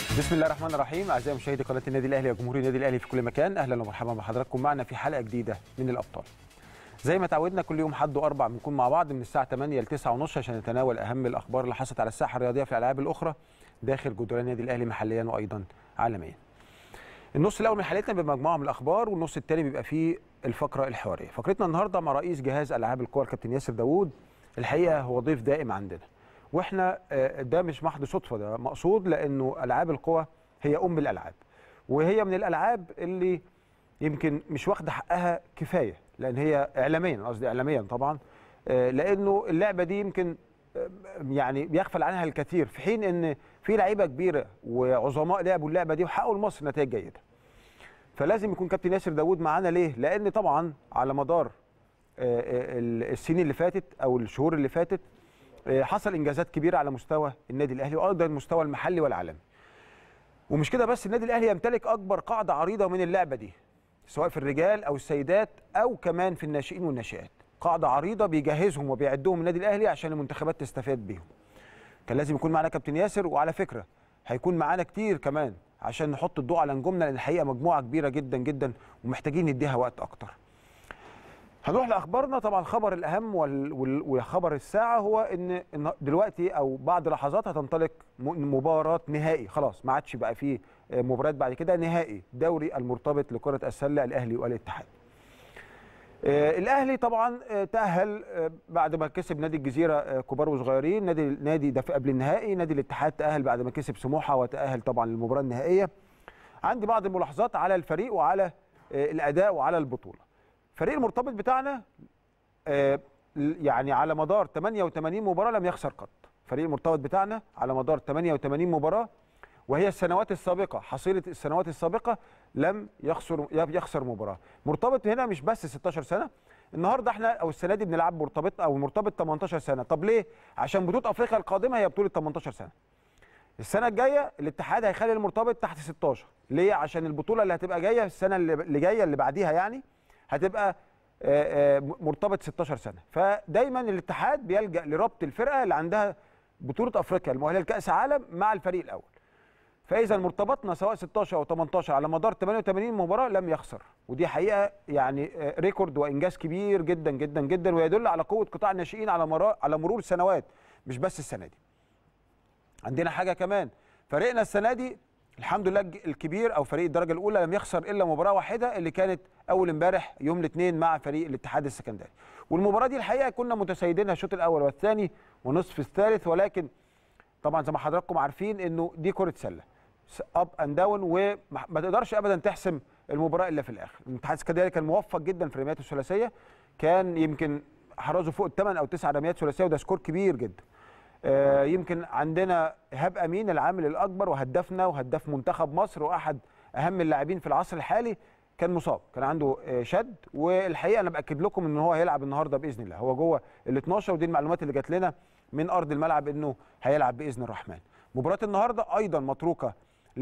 بسم الله الرحمن الرحيم اعزائي مشاهدي قناه النادي الاهلي وجمهور النادي الاهلي في كل مكان اهلا ومرحبا بحضراتكم معنا في حلقه جديده من الابطال زي ما تعودنا كل يوم حد واربع بنكون مع بعض من الساعه 8 ل 9 ونص عشان نتناول اهم الاخبار اللي حصلت على الساحه الرياضيه في الالعاب الاخرى داخل جدران النادي الاهلي محليا وايضا عالميا النص الاول من حلقتنا بيبقى مجموعه من الاخبار والنص الثاني بيبقى فيه الفقره الحواريه فقرتنا النهارده مع رئيس جهاز العاب القوى الكابتن ياسر داوود الحقيقه هو ضيف دائم عندنا واحنا آه، ده مش محض صدفه ده مقصود لانه العاب القوى هي ام الالعاب وهي من الالعاب اللي يمكن مش واخده حقها كفايه لان هي اعلاميا قصدي اعلاميا طبعا آه، لانه اللعبه دي يمكن آه، يعني بيغفل عنها الكثير في حين ان في لعيبه كبيره وعظماء لعبوا اللعبه دي وحققوا لمصر نتائج جيده فلازم يكون كابتن ياسر داوود معانا ليه لان طبعا على مدار آه، آه، السنين اللي فاتت او الشهور اللي فاتت آه، حصل انجازات كبيره على مستوى النادي الاهلي وايضا المستوى المحلي والعالمي ومش كده بس النادي الاهلي يمتلك اكبر قاعده عريضه من اللعبه دي سواء في الرجال او السيدات او كمان في الناشئين والناشئات قاعده عريضه بيجهزهم وبيعدهم النادي الاهلي عشان المنتخبات تستفاد بيهم كان لازم يكون معانا كابتن ياسر وعلى فكره هيكون معانا كتير كمان عشان نحط الضوء على نجومنا لان الحقيقه مجموعه كبيره جدا جدا ومحتاجين نديها وقت اكتر هنروح لاخبارنا طبعا الخبر الاهم وال- وال- وخبر الساعه هو ان إن دلوقتي او بعد لحظات هتنطلق م- مباراه نهائي خلاص ما عادش بقى فيه آه، مباريات بعد كده نهائي دوري المرتبط لكره السله الاهلي والاتحاد آه، الاهلي طبعا آه، تاهل آه، بعد ما كسب نادي الجزيره آه، كبار وصغيرين نادي نادي ده في قبل النهائي نادي الاتحاد تاهل بعد ما كسب سموحه وتاهل طبعا للمباراه النهائيه عندي بعض الملاحظات على الفريق وعلى آه، الاداء وعلى البطوله فريق المرتبط بتاعنا آه، يعني على مدار 88 مباراه لم يخسر قط فريق المرتبط بتاعنا على مدار 88 مباراه وهي السنوات السابقه حصيله السنوات السابقه لم يخسر يخسر مباراه مرتبط هنا مش بس 16 سنه النهارده احنا او السنه دي بنلعب مرتبط او مرتبط 18 سنه طب ليه عشان بطوله افريقيا القادمه هي بطوله 18 سنه السنه الجايه الاتحاد هيخلي المرتبط تحت 16 ليه عشان البطوله اللي هتبقى جايه السنه اللي اللي جايه اللي بعديها يعني هتبقى آه، آه، مرتبط 16 سنه فدايما الاتحاد بيلجا لربط الفرقه اللي عندها بطوله افريقيا المؤهله لكاس عالم مع الفريق الاول فاذا مرتبطنا سواء 16 او 18 على مدار 88 مباراه لم يخسر ودي حقيقه يعني آه، ريكورد وانجاز كبير جدا جدا جدا ويدل على قوه قطاع الناشئين على مرا على مرور سنوات مش بس السنه دي عندنا حاجه كمان فريقنا السنه دي الحمد لله الج- الكبير او فريق الدرجه الاولى لم يخسر الا مباراه واحده اللي كانت اول امبارح يوم الاثنين مع فريق الاتحاد السكندري والمباراه دي الحقيقه كنا متسيدينها الشوط الاول والثاني ونصف الثالث ولكن طبعا زي ما حضراتكم عارفين انه دي كره سله اب اند داون وما تقدرش ابدا تحسم المباراه الا في الاخر الاتحاد السكندري كان موفق جدا في الرميات الثلاثيه كان يمكن حرزوا فوق الثمان او تسع رميات ثلاثيه وده سكور كبير جدا آه، يمكن عندنا ايهاب امين العامل الاكبر وهدافنا وهداف منتخب مصر واحد اهم اللاعبين في العصر الحالي كان مصاب كان عنده آه، شد والحقيقه انا باكد لكم ان هو هيلعب النهارده باذن الله هو جوه ال 12 ودي المعلومات اللي جات لنا من ارض الملعب انه هيلعب باذن الرحمن مباراه النهارده ايضا متروكه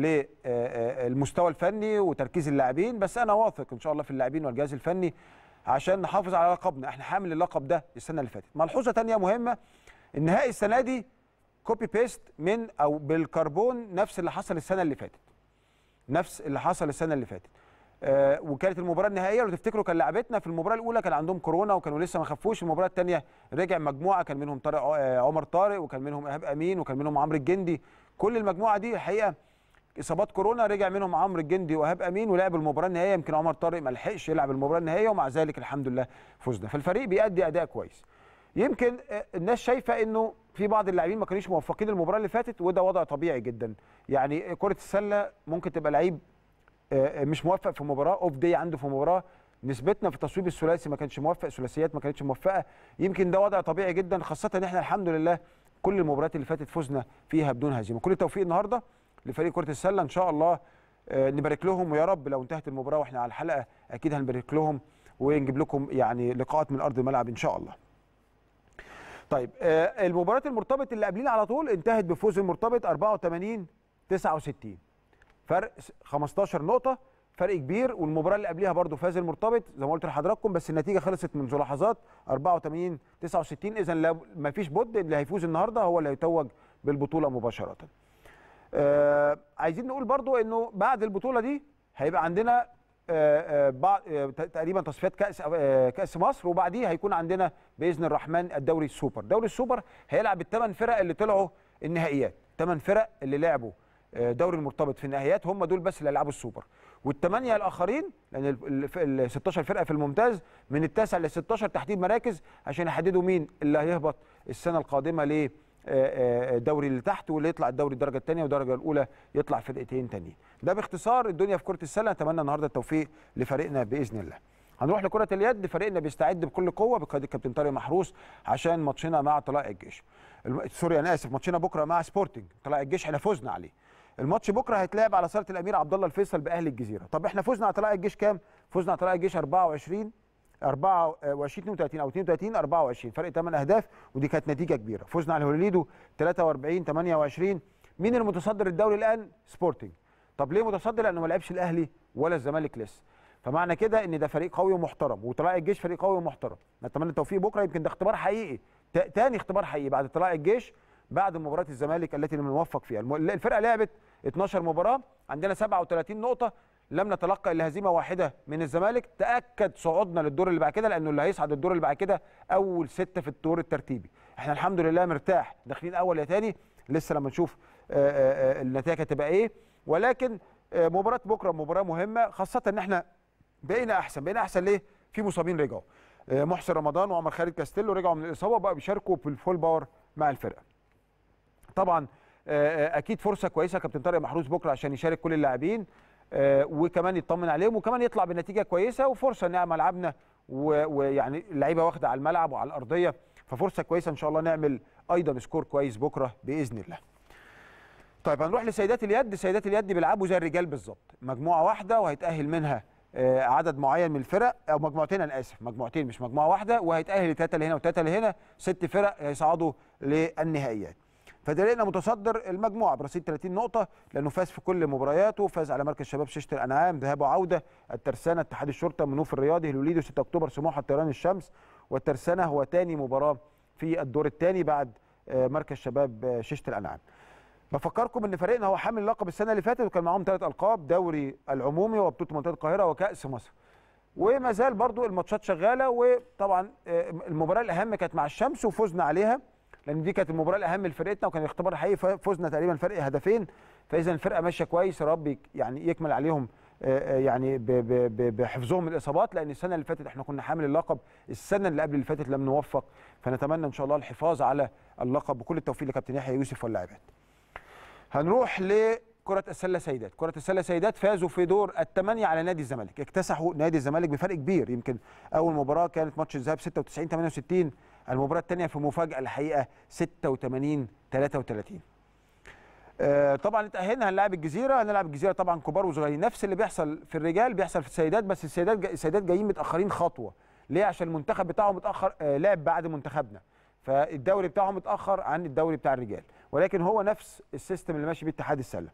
للمستوى الفني وتركيز اللاعبين بس انا واثق ان شاء الله في اللاعبين والجهاز الفني عشان نحافظ على لقبنا احنا حامل اللقب ده السنه اللي فاتت ملحوظه تانية مهمه النهائي السنه دي كوبي بيست من او بالكربون نفس اللي حصل السنه اللي فاتت نفس اللي حصل السنه اللي فاتت آه وكانت المباراه النهائيه لو تفتكروا كان لعبتنا في المباراه الاولى كان عندهم كورونا وكانوا لسه ما خفوش المباراه الثانيه رجع مجموعه كان منهم طارق آه عمر طارق وكان منهم ايهاب امين وكان منهم عمرو الجندي كل المجموعه دي الحقيقه اصابات كورونا رجع منهم عمرو الجندي وايهاب امين ولعب المباراه النهائيه يمكن عمر طارق ما لحقش يلعب المباراه النهائيه ومع ذلك الحمد لله فزنا فالفريق بيأدي اداء كويس يمكن آه، الناس شايفه انه في بعض اللاعبين ما كانوش موفقين المباراه اللي فاتت وده وضع طبيعي جدا يعني كره السله ممكن تبقى لعيب آه، مش موفق في مباراه اوف دي عنده في مباراه نسبتنا في التصويب الثلاثي ما كانش موفق ثلاثيات ما كانتش موفقه يمكن ده وضع طبيعي جدا خاصه ان احنا الحمد لله كل المباريات اللي فاتت فزنا فيها بدون هزيمه كل التوفيق النهارده لفريق كره السله ان شاء الله آه، نبارك لهم ويا رب لو انتهت المباراه واحنا على الحلقه اكيد هنبارك لهم ونجيب لكم يعني لقاءات من ارض الملعب ان شاء الله طيب آه، المباراه المرتبط اللي قبلينا على طول انتهت بفوز المرتبط 84 69 فرق 15 نقطه فرق كبير والمباراه اللي قبليها برضو فاز المرتبط زي ما قلت لحضراتكم بس النتيجه خلصت منذ لحظات 84 69 اذا ما فيش بد اللي هيفوز النهارده هو اللي هيتوج بالبطوله مباشره آه عايزين نقول برضو انه بعد البطوله دي هيبقى عندنا آه، آه، بعض آه، ت- تقريبا تصفيات كاس آه، كاس مصر وبعديه هيكون عندنا باذن الرحمن الدوري السوبر دوري السوبر هيلعب الثمان فرق اللي طلعوا النهائيات ثمان فرق اللي لعبوا آه، دوري المرتبط في النهائيات هم دول بس اللي هيلعبوا السوبر والثمانيه الاخرين لان ال- ال ال 16 فرقه في الممتاز من التاسع لل 16 تحديد مراكز عشان يحددوا مين اللي هيهبط السنه القادمه ل الدوري اللي تحت واللي يطلع الدوري الدرجه الثانيه والدرجه الاولى يطلع فرقتين تانيين ده باختصار الدنيا في كره السله نتمنى النهارده التوفيق لفريقنا باذن الله هنروح لكره اليد فريقنا بيستعد بكل قوه بقياده الكابتن طارق محروس عشان ماتشنا مع طلائع الجيش الم... سوري انا اسف ماتشنا بكره مع سبورتنج طلائع الجيش احنا فزنا عليه الماتش بكره هيتلعب على صاله الامير عبد الله الفيصل باهلي الجزيره طب احنا فزنا على طلائع الجيش كام فزنا على طلائع الجيش 24 24 32 او 32 24 فرق 8 اهداف ودي كانت نتيجه كبيره فزنا على هوليدو 43 28 مين المتصدر الدوري الان سبورتنج طب ليه متصدر لانه ما لعبش الاهلي ولا الزمالك لسه فمعنى كده ان ده فريق قوي ومحترم وطلائع الجيش فريق قوي ومحترم نتمنى التوفيق بكره يمكن ده اختبار حقيقي تا- تاني اختبار حقيقي بعد طلائع الجيش بعد مباراه الزمالك التي لم نوفق فيها الم- الفرقه لعبت 12 مباراه عندنا 37 نقطه لم نتلقى الا هزيمه واحده من الزمالك تاكد صعودنا للدور اللي بعد كده لانه اللي هيصعد الدور اللي بعد كده اول سته في الدور الترتيبي احنا الحمد لله مرتاح داخلين اول يا تاني لسه لما نشوف آه، آه، آه، النتائج هتبقى ايه ولكن آه، مباراه بكره مباراه مهمه خاصه ان احنا بقينا احسن بقينا احسن ليه في مصابين رجعوا آه، محسن رمضان وعمر خالد كاستيلو رجعوا من الاصابه وبقوا بيشاركوا بالفول باور مع الفرقه طبعا آه، آه، اكيد فرصه كويسه كابتن طارق محروس بكره عشان يشارك كل اللاعبين آه، وكمان يطمن عليهم وكمان يطلع بنتيجه كويسه وفرصه ان ملعبنا و- ويعني اللعيبه واخده على الملعب وعلى الارضيه ففرصه كويسه ان شاء الله نعمل ايضا سكور كويس بكره باذن الله طيب هنروح لسيدات اليد سيدات اليد بيلعبوا زي الرجال بالظبط مجموعه واحده وهيتاهل منها آه، عدد معين من الفرق او مجموعتين انا اسف مجموعتين مش مجموعه واحده وهيتاهل ثلاثه اللي هنا وثلاثه اللي هنا ست فرق هيصعدوا للنهائيات فريقنا متصدر المجموعه برصيد 30 نقطه لانه فاز في كل مبارياته فاز على مركز شباب شيشه الانعام ذهاب وعوده الترسانه اتحاد الشرطه منوف الرياضي الوليدي 6 اكتوبر سموحه الطيران الشمس والترسانه هو ثاني مباراه في الدور الثاني بعد آه، مركز شباب آه، شيشه الانعام بفكركم ان فريقنا هو حامل لقب السنه اللي فاتت وكان معاهم ثلاث القاب دوري العمومي وبطوله منطقه القاهره وكاس مصر وما زال برضو الماتشات شغاله وطبعا آه، المباراه الاهم كانت مع الشمس وفزنا عليها لان دي كانت المباراه الاهم لفرقتنا وكان الاختبار الحقيقي فزنا تقريبا فرق هدفين فاذا الفرقه ماشيه كويس يا رب يك- يعني يكمل عليهم آه، آه، يعني ب- ب- ب- بحفظهم من الاصابات لان السنه اللي فاتت احنا كنا حامل اللقب السنه اللي قبل اللي فاتت لم نوفق فنتمنى ان شاء الله الحفاظ على اللقب بكل التوفيق لكابتن يحيى يوسف واللاعبات هنروح لكرة السلة سيدات، كرة السلة سيدات فازوا في دور الثمانية على نادي الزمالك، اكتسحوا نادي الزمالك بفرق كبير يمكن أول مباراة كانت ماتش الذهاب 96 68 المباراة الثانية في مفاجأة الحقيقة 86 33 آه، طبعا اتأهلنا هنلاعب الجزيرة هنلعب الجزيرة طبعا كبار وصغيرين نفس اللي بيحصل في الرجال بيحصل في السيدات بس السيدات جا- السيدات جايين متأخرين خطوة ليه عشان المنتخب بتاعهم متأخر آه، لعب بعد منتخبنا فالدوري بتاعهم متأخر عن الدوري بتاع الرجال ولكن هو نفس السيستم اللي ماشي بيه اتحاد السله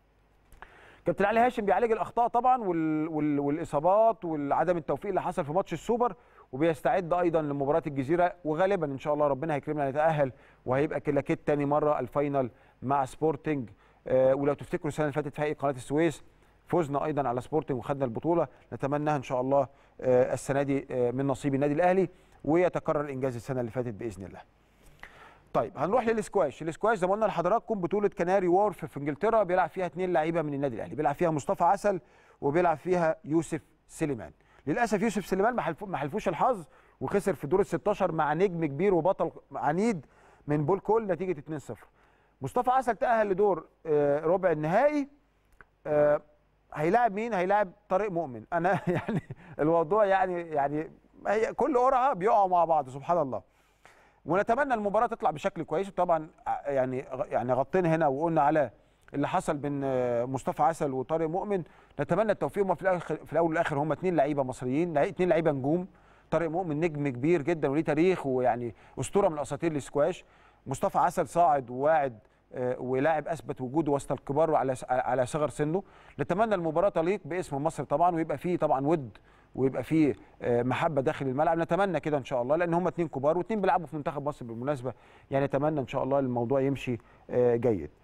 كابتن علي هاشم بيعالج الاخطاء طبعا وال... وال... والاصابات وعدم التوفيق اللي حصل في ماتش السوبر وبيستعد ايضا لمباراه الجزيره وغالبا ان شاء الله ربنا هيكرمنا نتاهل وهيبقى كلاكيت تاني مره الفاينل مع سبورتنج آه ولو تفتكروا السنه اللي فاتت في هيئه قناه السويس فزنا ايضا على سبورتنج وخدنا البطوله نتمناها ان شاء الله آه السنه دي آه من نصيب النادي الاهلي ويتكرر انجاز السنه اللي فاتت باذن الله طيب هنروح للسكواش السكواش زي ما قلنا لحضراتكم بطوله كناري وورف في انجلترا بيلعب فيها اثنين لعيبه من النادي الاهلي بيلعب فيها مصطفى عسل وبيلعب فيها يوسف سليمان للاسف يوسف سليمان ما حلفو- ما حلفوش الحظ وخسر في دور ال 16 مع نجم كبير وبطل عنيد من بول كول نتيجه 2-0 مصطفى عسل تاهل لدور آه، ربع النهائي آه، هيلاعب مين هيلاعب طارق مؤمن انا يعني الموضوع يعني يعني هي كل قرعه بيقعوا مع بعض سبحان الله ونتمنى المباراه تطلع بشكل كويس طبعا يعني يعني غطينا هنا وقلنا على اللي حصل بين آه، مصطفى عسل وطارق مؤمن نتمنى التوفيق هم في الاخر في الاول والاخر هم اثنين لعيبه مصريين لعي- اثنين لعيبه نجوم طارق مؤمن نجم كبير جدا وليه تاريخ ويعني اسطوره من اساطير السكواش مصطفى عسل صاعد وواعد آه، ولاعب اثبت وجوده وسط الكبار وعلى على صغر سنه نتمنى المباراه تليق باسم مصر طبعا ويبقى فيه طبعا ود ويبقى فيه آه، محبه داخل الملعب نتمنى كده ان شاء الله لان هم اتنين كبار واتنين بيلعبوا في منتخب مصر بالمناسبه يعني نتمنى ان شاء الله الموضوع يمشي آه، جيد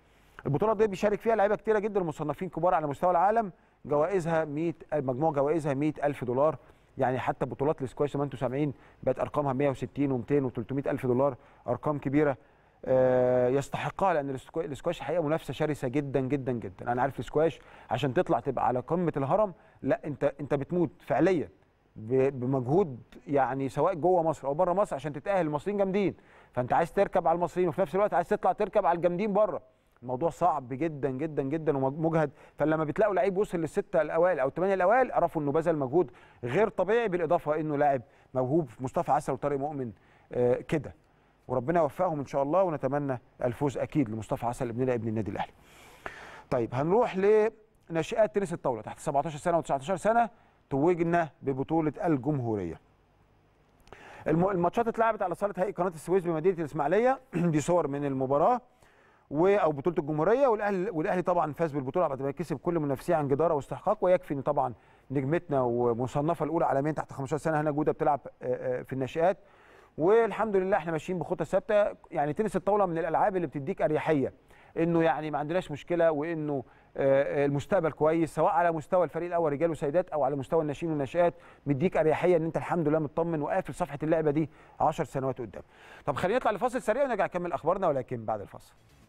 البطوله دي بيشارك فيها لعيبه كتيره جدا مصنفين كبار على مستوى العالم جوائزها 100 مجموع جوائزها 100000 دولار يعني حتى بطولات الاسكواش زي ما انتم سامعين بقت ارقامها 160 و200 و300 الف دولار ارقام كبيره آه، يستحقها لان الاسكوا- الاسكواش الحقيقه منافسه شرسه جدا جدا جدا انا عارف الاسكواش عشان تطلع تبقى على قمه الهرم لا انت انت بتموت فعليا ب- بمجهود يعني سواء جوه مصر او بره مصر عشان تتاهل المصريين جامدين فانت عايز تركب على المصريين وفي نفس الوقت عايز تطلع تركب على الجامدين بره الموضوع صعب جدا جدا جدا ومجهد فلما بتلاقوا لعيب وصل للسته الاوائل او الثمانيه الاوائل اعرفوا انه بذل مجهود غير طبيعي بالاضافه انه لاعب موهوب مصطفى عسل وطارق مؤمن آه، كده وربنا يوفقهم ان شاء الله ونتمنى الفوز اكيد لمصطفى عسل ابننا ابن النادي الاهلي. طيب هنروح لناشئات تنس الطاوله تحت 17 سنه و19 سنه توجنا ببطوله الجمهوريه. الم- الماتشات اتلعبت على صاله هيئه قناه السويس بمدينه الاسماعيليه دي صور من المباراه و او بطوله الجمهوريه والاهلي والاهلي طبعا فاز بالبطوله بعد ما كسب كل منافسيه عن جداره واستحقاق ويكفي ان طبعا نجمتنا ومصنفه الاولى عالميا تحت 15 سنه هنا جوده بتلعب آه، آه، في الناشئات والحمد لله احنا ماشيين بخطى ثابته يعني تنس الطاوله من الالعاب اللي بتديك اريحيه انه يعني ما عندناش مشكله وانه آه، آه، المستقبل كويس سواء على مستوى الفريق الاول رجال وسيدات او على مستوى الناشئين والناشئات مديك اريحيه ان انت الحمد لله مطمن وقافل صفحه اللعبه دي 10 سنوات قدام. طب خلينا نطلع لفاصل سريع ونرجع نكمل اخبارنا ولكن بعد الفاصل.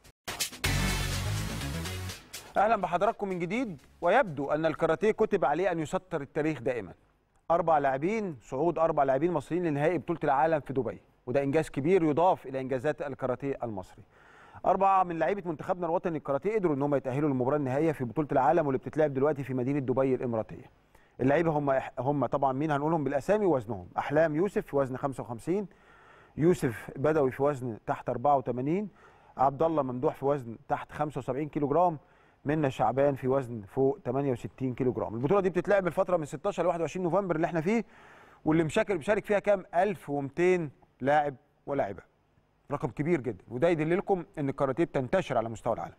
اهلا بحضراتكم من جديد ويبدو ان الكاراتيه كتب عليه ان يسطر التاريخ دائما. اربع لاعبين صعود اربع لاعبين مصريين لنهائي بطوله العالم في دبي وده انجاز كبير يضاف الى انجازات الكاراتيه المصري. أربعة من لعيبة منتخبنا الوطني الكاراتيه قدروا إن هم يتأهلوا للمباراة النهائية في بطولة العالم واللي بتتلعب دلوقتي في مدينة دبي الإماراتية. اللعيبة هم هم طبعا مين هنقولهم بالأسامي ووزنهم، أحلام يوسف في وزن 55 يوسف بدوي في وزن تحت 84 عبد الله ممدوح في وزن تحت 75 كيلو جرام منى شعبان في وزن فوق 68 كيلو جرام البطوله دي بتتلعب من الفتره من 16 ل 21 نوفمبر اللي احنا فيه واللي مشارك بيشارك فيها كام 1200 لاعب ولاعبه رقم كبير جدا وده يدللكم ان الكاراتيه بتنتشر على مستوى العالم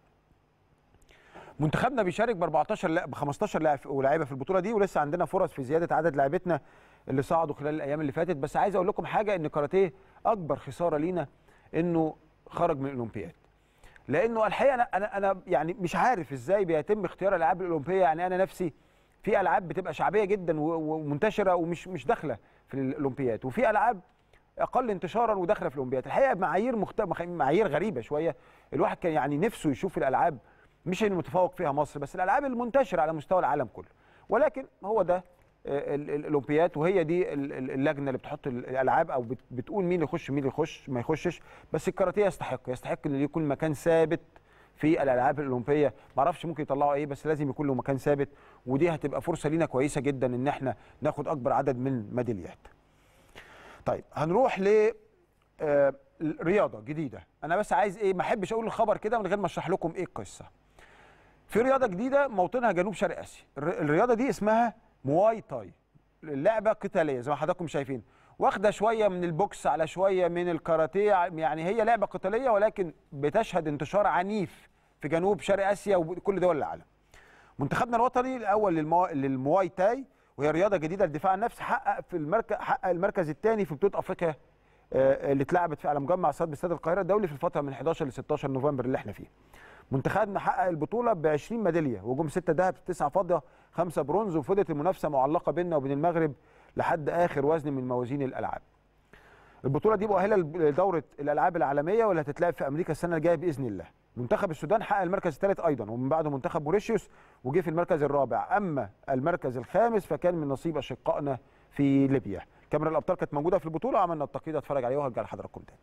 منتخبنا بيشارك ب 14 لا ب 15 لاعب ولاعيبه في البطوله دي ولسه عندنا فرص في زياده عدد لاعبتنا اللي صعدوا خلال الايام اللي فاتت بس عايز اقول لكم حاجه ان الكاراتيه اكبر خساره لينا انه خرج من الاولمبياد لانه الحقيقه انا انا انا يعني مش عارف ازاي بيتم اختيار الالعاب الاولمبيه يعني انا نفسي في العاب بتبقى شعبيه جدا و- ومنتشره ومش مش داخله في الاولمبياد وفي العاب اقل انتشارا وداخله في الاولمبياد الحقيقه معايير مخت... مخ- معايير غريبه شويه الواحد كان يعني نفسه يشوف الالعاب مش المتفوق فيها مصر بس الالعاب المنتشره على مستوى العالم كله ولكن هو ده آه، ال- ال- الاولمبياد وهي دي ال- ال- اللجنه اللي بتحط ال- الالعاب او بت- بتقول مين يخش مين يخش ما يخشش بس الكاراتيه يستحق يستحق ان يكون مكان ثابت في الالعاب الاولمبيه ما اعرفش ممكن يطلعوا ايه بس لازم يكون له مكان ثابت ودي هتبقى فرصه لينا كويسه جدا ان احنا ناخد اكبر عدد من الميداليات طيب هنروح ل آه، رياضه جديده انا بس عايز ايه ما احبش اقول الخبر كده من غير ما اشرح لكم ايه القصه في رياضه جديده موطنها جنوب شرق اسيا الر- الرياضه دي اسمها مواي تاي لعبه قتاليه زي ما حضراتكم شايفين واخده شويه من البوكس على شويه من الكاراتيه ع- يعني هي لعبه قتاليه ولكن بتشهد انتشار عنيف في جنوب شرق اسيا وكل دول العالم منتخبنا الوطني الاول للمو... للمواي تاي وهي رياضه جديده للدفاع عن النفس حقق في المركز حقق المركز الثاني في بطوله افريقيا آه، اللي اتلعبت في على مجمع صاد باستاد القاهره الدولي في الفتره من 11 ل 16 نوفمبر اللي احنا فيه. منتخبنا حقق البطوله ب 20 ميداليه وجم 6 ذهب 9 فضه 5 برونز وفضلت المنافسه معلقه بيننا وبين المغرب لحد اخر وزن من موازين الالعاب. البطوله دي مؤهله لدوره الالعاب العالميه واللي هتتلعب في امريكا السنه الجايه باذن الله. منتخب السودان حقق المركز الثالث ايضا ومن بعده منتخب موريشيوس وجه في المركز الرابع اما المركز الخامس فكان من نصيب اشقائنا في ليبيا. كاميرا الابطال كانت موجوده في البطوله وعملنا التقييد اتفرج عليه وهرجع لحضراتكم تاني.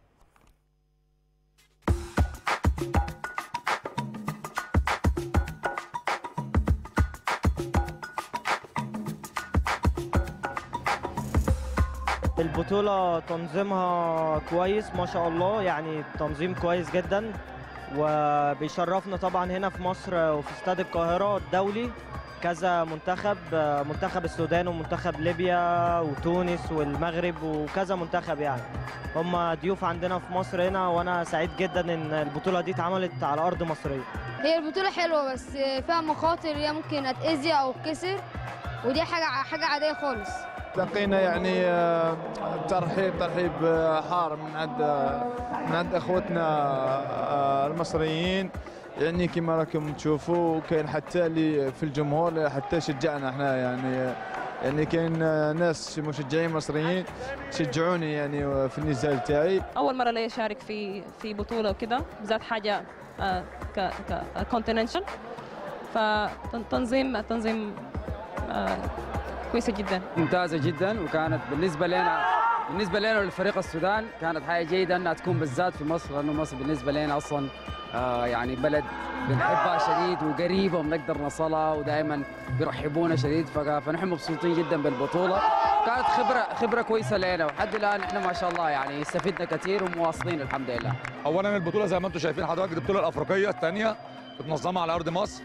البطولة تنظيمها كويس ما شاء الله يعني تنظيم كويس جدا وبيشرفنا طبعا هنا في مصر وفي استاد القاهرة الدولي كذا منتخب منتخب السودان ومنتخب ليبيا وتونس والمغرب وكذا منتخب يعني هم ضيوف عندنا في مصر هنا وانا سعيد جدا ان البطولة دي اتعملت على ارض مصرية هي البطولة حلوة بس فيها مخاطر هي ممكن اتأذي أو اتكسر ودي حاجة حاجة عادية خالص لقينا يعني آه، ترحيب ترحيب آه، حار من عند آه، من عند اخوتنا آه، المصريين يعني كما راكم تشوفوا كاين حتى اللي في الجمهور حتى شجعنا احنا يعني يعني كاين ناس مشجعين مصريين شجعوني يعني في النزال تاعي اول مره لي اشارك في في بطوله وكده بالذات حاجه آه، ك كونتيننشال فتنظيم تنظيم آه، كويسه جدا ممتازة جدا وكانت بالنسبة لنا بالنسبة لنا ولفريق السودان كانت حاجة جيدة انها تكون بالذات في مصر لانه مصر بالنسبة لنا اصلا آه يعني بلد بنحبها شديد وقريبة وبنقدر نوصلها ودائما بيرحبونا شديد فك- فنحن مبسوطين جدا بالبطولة كانت خبرة خبرة كويسة لنا وحد الان احنا ما شاء الله يعني استفدنا كثير ومواصلين الحمد لله اولا البطوله زي ما انتم شايفين حضرتك دي البطوله الافريقيه الثانيه بتنظمها على ارض مصر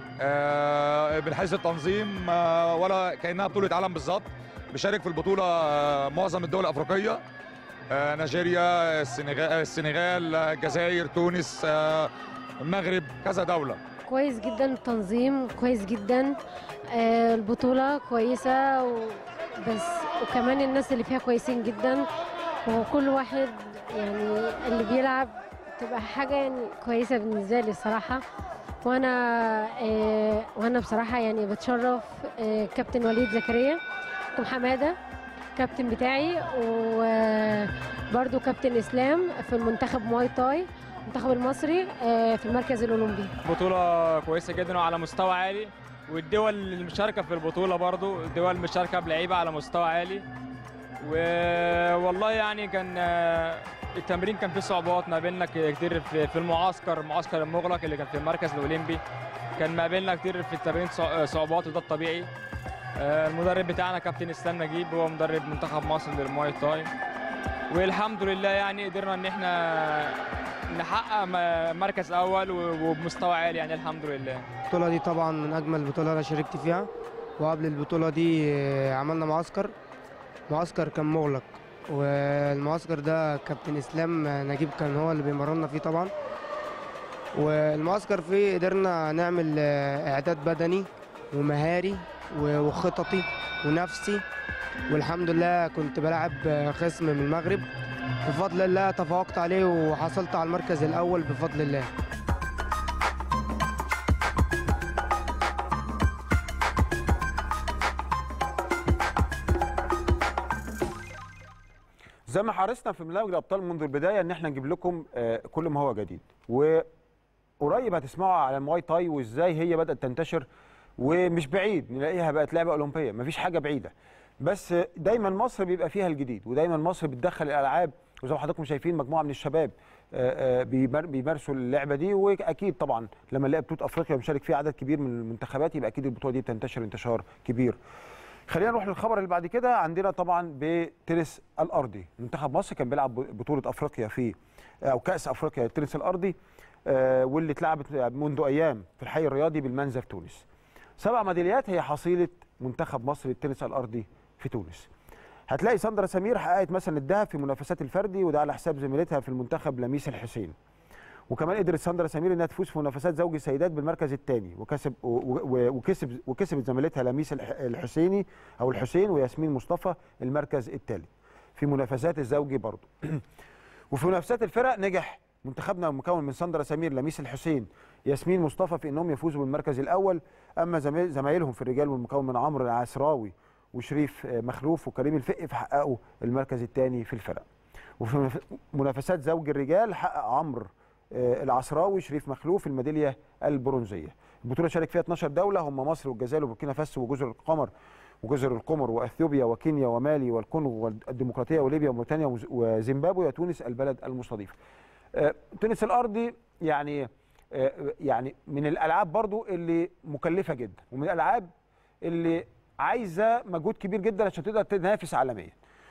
آه، من حيث التنظيم آه، ولا كانها بطوله عالم بالظبط بيشارك في البطوله آه، معظم الدول الافريقيه آه، نيجيريا السنغال السنغال آه، الجزائر تونس آه، المغرب كذا دوله كويس جدا التنظيم كويس جدا آه، البطولة كويسة و- بس وكمان الناس اللي فيها كويسين جدا وكل واحد يعني اللي بيلعب تبقى حاجة يعني كويسة بالنسبة لي الصراحة وأنا آه، وأنا بصراحة يعني بتشرف آه، كابتن وليد زكريا وحمادة كابتن بتاعي وبرضو كابتن إسلام في المنتخب مواي تاي المنتخب المصري آه، في المركز الأولمبي بطولة كويسة جدا وعلى مستوى عالي والدول المشاركة في البطولة برضو الدول المشاركة بلعيبة على مستوى عالي والله يعني كان آه، التمرين كان فيه صعوبات ما بيننا ك- كتير في في المعسكر المعسكر المغلق اللي كان في المركز الأولمبي كان ما بيننا كتير في التمرين صع- صعوبات وده الطبيعي آه، المدرب بتاعنا كابتن اسلام نجيب هو مدرب منتخب مصر للمواي تاي والحمد لله يعني قدرنا ان احنا نحقق م- مركز اول و- وبمستوى عالي يعني الحمد لله البطولة دي طبعا من أجمل البطولة أنا شاركت فيها وقبل البطولة دي آه، عملنا معسكر معسكر كان مغلق والمعسكر ده كابتن إسلام آه، نجيب كان هو اللي بيمرنا فيه طبعا والمعسكر فيه قدرنا نعمل آه، إعداد بدني ومهاري و- وخططي ونفسي والحمد لله كنت بلعب آه، خصم من المغرب بفضل الله تفوقت عليه وحصلت على المركز الأول بفضل الله زي ما حرصنا في برنامج الابطال منذ البدايه ان احنا نجيب لكم آه، كل ما هو جديد وقريب هتسمعوا على المواي تاي وازاي هي بدات تنتشر ومش بعيد نلاقيها بقت لعبه اولمبيه مفيش حاجه بعيده بس دايما مصر بيبقى فيها الجديد ودايما مصر بتدخل الالعاب وزي ما حضراتكم شايفين مجموعه من الشباب آه، آه، بيمار- بيمارسوا اللعبه دي واكيد طبعا لما نلاقي بطوله افريقيا ومشارك فيها عدد كبير من المنتخبات يبقى اكيد البطوله دي بتنتشر انتشار كبير خلينا نروح للخبر اللي بعد كده عندنا طبعا بتنس الارضي منتخب مصر كان بيلعب بطوله افريقيا في او كاس افريقيا التنس الارضي آه، واللي اتلعبت منذ ايام في الحي الرياضي بالمنزه في تونس سبع ميداليات هي حصيله منتخب مصر للتنس الارضي في تونس هتلاقي ساندرا سمير حققت مثلا الذهب في منافسات الفردي وده على حساب زميلتها في المنتخب لميس الحسين وكمان قدرت ساندرا سمير انها تفوز في منافسات زوج السيدات بالمركز الثاني وكسب و- و- وكسب وكسبت زميلتها لميس الح- الحسيني او الحسين وياسمين مصطفى المركز الثالث في منافسات الزوجي برضه وفي منافسات الفرق نجح منتخبنا المكون من ساندرا سمير لميس الحسين ياسمين مصطفى في انهم يفوزوا بالمركز الاول اما زمي- زمايلهم في الرجال والمكون من عمرو العسراوي وشريف آه، مخلوف وكريم الفقي فحققوا المركز الثاني في الفرق وفي منف- منافسات زوج الرجال حقق عمرو آه، العسراوي شريف مخلوف الميداليه البرونزيه البطوله شارك فيها 12 دوله هم مصر والجزائر وبوركينا فاسو وجزر القمر وجزر القمر واثيوبيا وكينيا ومالي والكونغو والديمقراطيه وليبيا وموريتانيا وز- وزيمبابوي وتونس البلد المستضيفه. آه، تونس الارضي يعني آه، يعني من الالعاب برضو اللي مكلفه جدا ومن الالعاب اللي عايزه مجهود كبير جدا عشان تقدر تنافس عالميا.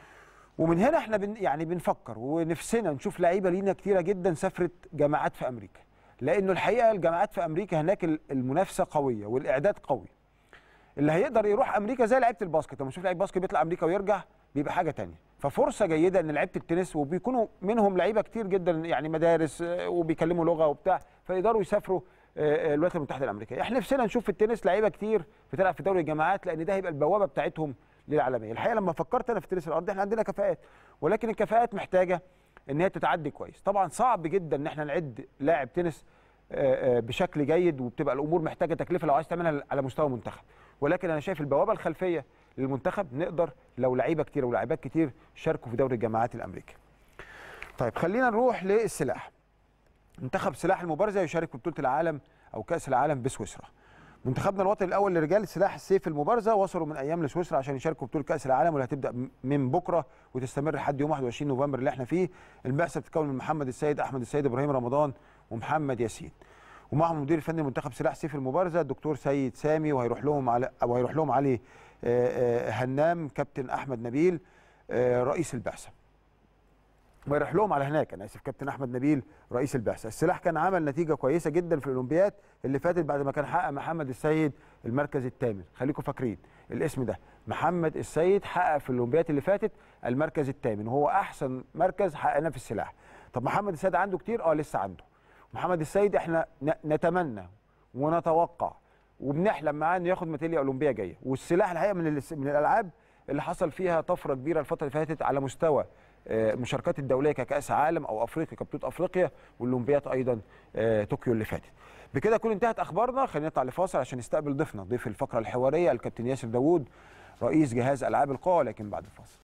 ومن هنا احنا بن يعني بنفكر ونفسنا نشوف لعيبه لينا كتيره جدا سافرت جامعات في امريكا لانه الحقيقه الجامعات في امريكا هناك ال- المنافسه قويه والاعداد قوي اللي هيقدر يروح امريكا زي لعيبه الباسكت لما نشوف لعيب باسكت بيطلع امريكا ويرجع بيبقى حاجه تانية ففرصه جيده ان لعيبه التنس وبيكونوا منهم لعيبه كتير جدا يعني مدارس آه، وبيكلموا لغه وبتاع فيقدروا يسافروا آه، آه، الولايات المتحده الامريكيه احنا نفسنا نشوف في التنس لعيبه كتير بتلعب في دوري الجامعات لان ده هيبقى البوابه بتاعتهم للعالميه الحقيقه لما فكرت انا في التنس الارضي احنا عندنا كفاءات ولكن الكفاءات محتاجه ان هي تتعدي كويس طبعا صعب جدا ان احنا نعد لاعب تنس آه، آه، بشكل جيد وبتبقى الامور محتاجه تكلفه لو عايز تعملها على مستوى منتخب ولكن انا شايف البوابه الخلفيه للمنتخب نقدر لو لعيبه كتير ولاعيبات كتير شاركوا في دوري الجامعات الامريكي طيب خلينا نروح للسلاح منتخب سلاح المبارزه يشارك في بطوله العالم او كاس العالم بسويسرا منتخبنا الوطني الاول لرجال سلاح السيف المبارزه وصلوا من ايام لسويسرا عشان يشاركوا في بطوله كاس العالم واللي هتبدا م- من بكره وتستمر لحد يوم 21 نوفمبر اللي احنا فيه البعثه بتتكون من محمد السيد احمد السيد ابراهيم رمضان ومحمد ياسين ومعهم المدير الفني لمنتخب سلاح سيف المبارزه الدكتور سيد سامي وهيروح لهم على او هيروح لهم علي آه، آه، هنام كابتن احمد نبيل آه، رئيس البعثه ويروح لهم على هناك انا اسف كابتن احمد نبيل رئيس البعثه السلاح كان عمل نتيجه كويسه جدا في الاولمبياد اللي فاتت بعد ما كان حقق محمد السيد المركز الثامن خليكم فاكرين الاسم ده محمد السيد حقق في الاولمبياد اللي فاتت المركز الثامن وهو احسن مركز حققناه في السلاح طب محمد السيد عنده كتير اه لسه عنده محمد السيد احنا ن- نتمنى ونتوقع وبنحلم معاه انه ياخد ميداليه اولمبيه جايه والسلاح الحقيقه من الس- من الالعاب اللي حصل فيها طفره كبيره الفتره اللي فاتت على مستوى آه، المشاركات الدوليه ككاس عالم او افريقيا كبطوله افريقيا والاولمبياد ايضا آه، طوكيو اللي فاتت بكده تكون انتهت اخبارنا خلينا نطلع لفاصل عشان نستقبل ضيفنا ضيف الفقره الحواريه الكابتن ياسر داوود رئيس جهاز العاب القوى لكن بعد الفاصل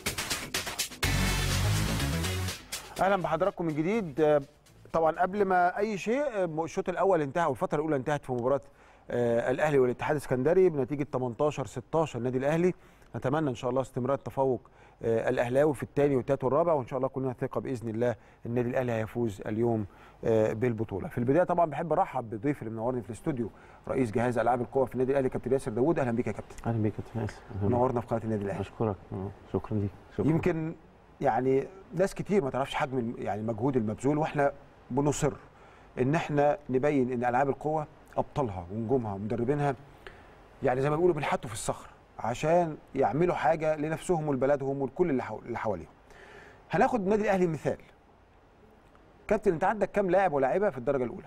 اهلا بحضراتكم من جديد آه، طبعا قبل ما اي شيء آه، الشوط الاول انتهى والفتره الاولى انتهت في مباراه آه، الاهلي والاتحاد السكندري بنتيجه 18 16 النادي الاهلي نتمنى ان شاء الله استمرار التفوق آه، الاهلاوي في الثاني والثالث والرابع وان شاء الله كلنا ثقه باذن الله النادي الاهلي هيفوز اليوم آه، بالبطوله في البدايه طبعا بحب ارحب بضيفي اللي منورني في الاستوديو رئيس جهاز العاب القوى في النادي الاهلي كابتن ياسر داوود اهلا بيك يا كابتن اهلا بيك يا كابتن ياسر أهلا بيك. منورنا في قناه النادي الاهلي اشكرك آه، شكرا ليك شكرا يمكن يعني ناس كتير ما تعرفش حجم الم- يعني المجهود المبذول واحنا بنصر ان احنا نبين ان العاب القوه ابطالها ونجومها ومدربينها يعني زي ما بيقولوا بنحطوا في الصخر عشان يعملوا حاجه لنفسهم ولبلدهم ولكل اللي حو- اللي حواليهم. هناخد النادي الاهلي مثال. كابتن انت عندك كام لاعب ولاعيبه في الدرجه الاولى؟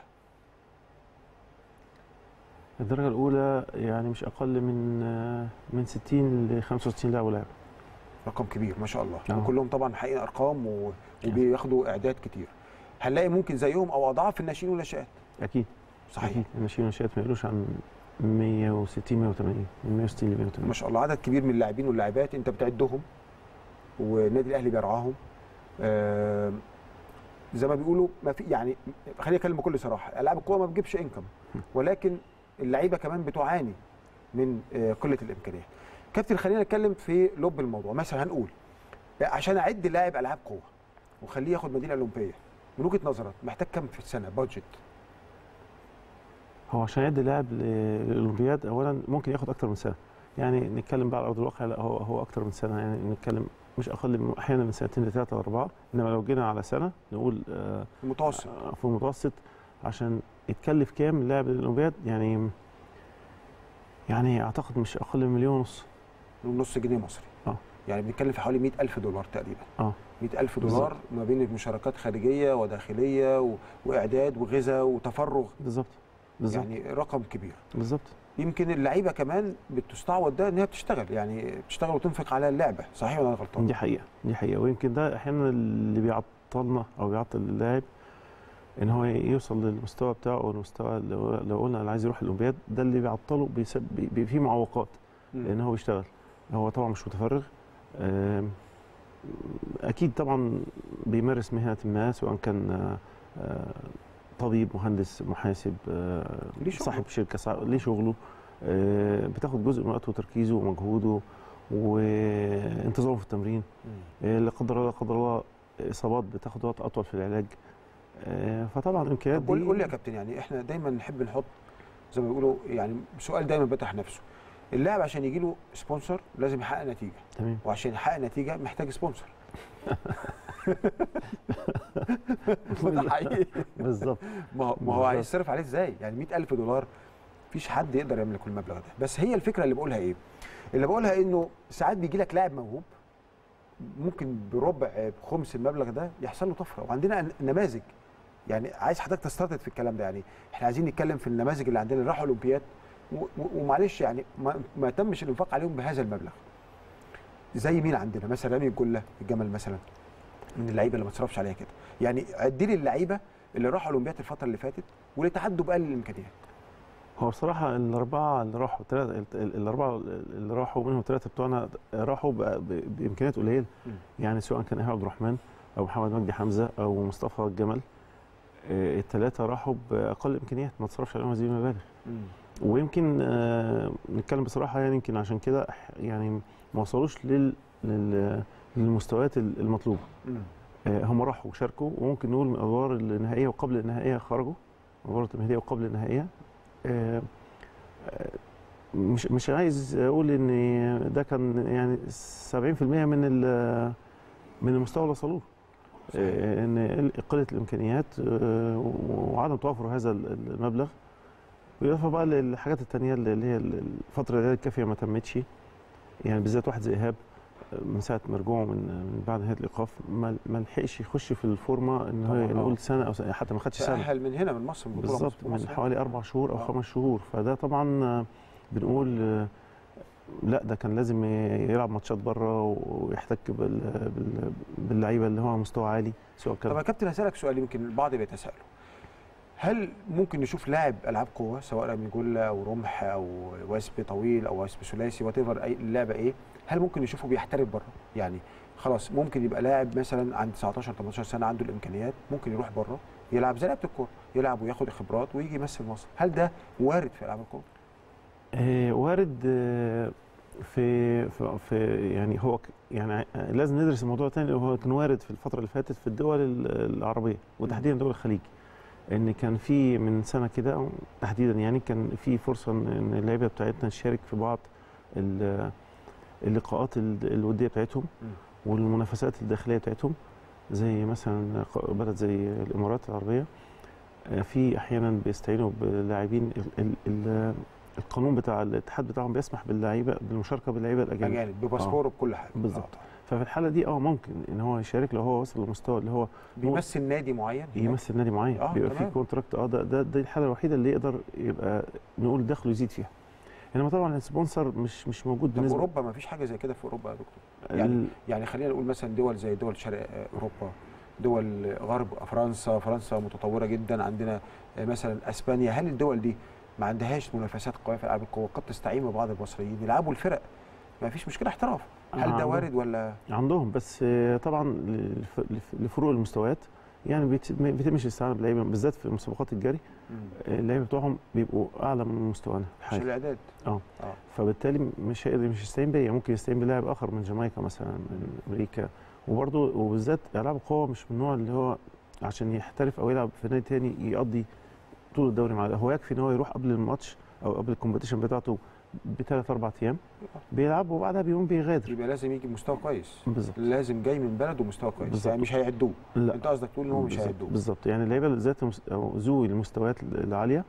الدرجه الاولى يعني مش اقل من آه، من 60 ل 65 لاعب ولاعب رقم كبير ما شاء الله آه. وكلهم طبعا محققين ارقام و... وبياخدوا اعداد كتير. هنلاقي ممكن زيهم او اضعاف في الناشئين والناشئات. اكيد صحيح. اكيد الناشئين والناشئات ما يقولوش عن 160 180 من 160 ل 180 ما شاء الله عدد كبير من اللاعبين واللاعبات انت بتعدهم والنادي الاهلي بيرعاهم آم، زي ما بيقولوا ما في يعني خليني اتكلم بكل صراحه العاب القوه ما بتجيبش انكم ولكن اللعيبه كمان بتعاني من آه، قله الامكانيات كابتن خلينا نتكلم في لب الموضوع مثلا هنقول عشان اعد لاعب العاب قوه وخليه ياخد مدينه اولمبيه من وجهه نظرك محتاج كام في السنه بادجت هو عشان يعد لاعب ل- للاولمبياد اولا ممكن ياخد اكتر من سنه يعني نتكلم بقى على ارض الواقع لا هو هو اكتر من سنه يعني نتكلم مش اقل من احيانا من سنتين لثلاثه لاربعه انما لو جينا على سنه نقول آه، المتوسط آه، في المتوسط عشان يتكلف كام لاعب للاولمبياد يعني يعني اعتقد مش اقل من مليون ونص نص جنيه مصري اه يعني بنتكلم في حوالي 100000 دولار تقريبا اه 100000 دولار بالظبط. ما بين مشاركات خارجيه وداخليه و... واعداد وغذاء وتفرغ بالظبط بالظبط يعني رقم كبير بالظبط يمكن اللعيبه كمان بتستعوض ده ان هي بتشتغل يعني بتشتغل وتنفق على اللعبه صحيح ولا انا غلطان؟ دي حقيقه دي حقيقه ويمكن ده احيانا اللي بيعطلنا او بيعطل اللاعب ان هو يوصل للمستوى بتاعه او المستوى لو, لو قلنا اللي عايز يروح الاولمبياد ده اللي بيعطله بيسبب بي بي فيه معوقات مم. لان هو بيشتغل هو طبعا مش متفرغ آم، اكيد طبعا بيمارس مهنه ما سواء كان آه، آه، طبيب مهندس محاسب آه، ليه شغله. صاحب شركه صاحب ليه شغله آه، بتاخد جزء من وقته وتركيزه ومجهوده وانتظامه في التمرين آه، لا قدر الله لا قدر الله اصابات بتاخد وقت اطول في العلاج آه، فطبعا الامكانيات طب قول دي قول لي يا كابتن يعني احنا دايما نحب نحط زي ما بيقولوا يعني سؤال دايما بيطرح نفسه اللاعب عشان يجي له سبونسر لازم يحقق نتيجه تمام وعشان يحقق نتيجه محتاج سبونسر ده حقيقي بالظبط ما هو ما هو بالظبط. هيصرف عليه ازاي؟ يعني 100000 دولار مفيش حد يقدر يملك المبلغ ده، بس هي الفكره اللي بقولها ايه؟ اللي بقولها انه ساعات بيجي لك لاعب موهوب ممكن بربع بخمس المبلغ ده يحصل له طفره وعندنا ن- نماذج يعني عايز حضرتك تستطرد في الكلام ده يعني احنا عايزين نتكلم في النماذج اللي عندنا اللي راحوا الاولمبياد و- و- ومعلش يعني ما, ما تمش الانفاق عليهم بهذا المبلغ زي مين عندنا مثلا رامي الجله الجمل مثلا من اللعيبه اللي ما تصرفش عليها كده يعني عدي لي اللعيبه اللي راحوا اولمبياد الفتره اللي فاتت واللي تعدوا باقل الامكانيات هو بصراحة الأربعة اللي راحوا ثلاثة الأربعة اللي راحوا منهم ثلاثة بتوعنا راحوا بقى ب- بإمكانيات قليلة مم. يعني سواء كان إيهاب عبد الرحمن أو محمد مجدي حمزة أو مصطفى الجمل آه، الثلاثة راحوا بأقل إمكانيات ما تصرفش عليهم هذه المبالغ ويمكن آه، نتكلم بصراحة يعني يمكن عشان كده إح- يعني ما وصلوش لل لل- للمستويات المطلوبة مم. آه، هم راحوا وشاركوا وممكن نقول من الادوار النهائيه وقبل النهائيه خرجوا الادوار التمهيديه وقبل النهائيه آه، آه، مش مش عايز اقول ان ده كان يعني 70% من ال- من المستوى اللي وصلوه آه، ان قله الامكانيات آه، وعدم توافر هذا المبلغ بالاضافه بقى للحاجات التانية اللي هي الفتره اللي هي الكافيه ما تمتش يعني بالذات واحد زي ايهاب من ساعه ما رجوعه من من بعد نهايه الايقاف ما ما لحقش يخش في الفورمه ان هو طبعاً، آه. نقول سنه او سنة حتى ما خدش سنه تأهل من هنا من مصر من بطولة بالظبط مصر- من مصر. حوالي اربع شهور او آه. خمس شهور فده طبعا آه، بنقول آه، لا ده كان لازم يلعب ماتشات بره ويحتك بال- بال- باللعيبه اللي هو على مستوى عالي سواء طب يا كان كابتن هسألك سؤال يمكن البعض بيتساءلوا هل ممكن نشوف لاعب العاب قوه سواء رمي جله او رمح او وثب طويل او وثب ثلاثي وات ايفر اي اللعبه ايه هل ممكن نشوفه بيحترف بره يعني خلاص ممكن يبقى لاعب مثلا عند 19 18 سنه عنده الامكانيات ممكن يروح بره يلعب زي لعبه الكوره يلعب وياخد خبرات ويجي يمثل مصر هل ده وارد في العاب القوه آه، وارد آه، في في, في يعني هو ك- يعني آه، لازم ندرس الموضوع تاني لأنه هو كان وارد في الفتره اللي فاتت في الدول ال- العربيه وتحديدا دول الخليج ان كان في من سنه كده أو تحديدا يعني كان في فرصه ان إن اللعيبه بتاعتنا تشارك في بعض ال- اللقاءات ال- الوديه بتاعتهم مم. والمنافسات الداخليه بتاعتهم زي مثلا ق- بلد زي الامارات العربيه آه، في احيانا بيستعينوا بلاعبين ال- ال- ال- القانون بتاع الاتحاد بتاعهم بيسمح باللعيبه بالمشاركه باللعيبه الاجانب اجانب بباسبور وبكل حاجه بالظبط ففي الحاله دي اه ممكن ان هو يشارك لو هو وصل للمستوى اللي هو بيمثل نادي معين يمثل نادي معين آه، بيبقى تمام. في كونتراكت اه ده ده دي الحاله الوحيده اللي يقدر يبقى نقول دخله يزيد فيها انما طبعا السبونسر مش مش موجود طب بالنسبه اوروبا ما فيش حاجه زي كده في اوروبا يا دكتور يعني ال- يعني خلينا نقول مثلا دول زي دول شرق اوروبا دول غرب فرنسا فرنسا متطوره جدا عندنا مثلا اسبانيا هل الدول دي ما عندهاش منافسات قويه في العاب القوه قد تستعين ببعض المصريين يلعبوا الفرق ما فيش مشكله احتراف هل ده عندهم- وارد ولا عندهم بس آه، طبعا لف- لف- لفروق المستويات يعني بيت- ما بيتمش الاستعانه باللعيبه بالذات في مسابقات الجري آه، اللعيبه بتوعهم بيبقوا اعلى من مستوانا مش الحالي. الاعداد اه اه فبالتالي مش هيقدر مش يستعين بيا ممكن يستعين بلاعب اخر من جامايكا مثلا من امريكا وبرضه وبالذات العاب القوه مش من النوع اللي هو عشان يحترف او يلعب في نادي تاني يقضي طول الدوري معاه هو يكفي ان هو يروح قبل الماتش او قبل الكومبيتيشن بتاعته بثلاث اربع ايام بيلعب وبعدها بيوم بيغادر يبقى لازم يجي بمستوى كويس بالظبط لازم جاي من بلده مستوى كويس بالظبط. يعني مش هيعدوه لا انت قصدك تقول ان هو مش بالظبط- هيعدوه بالظبط يعني اللعيبه اللي ذات المس- او ذوي المستويات العاليه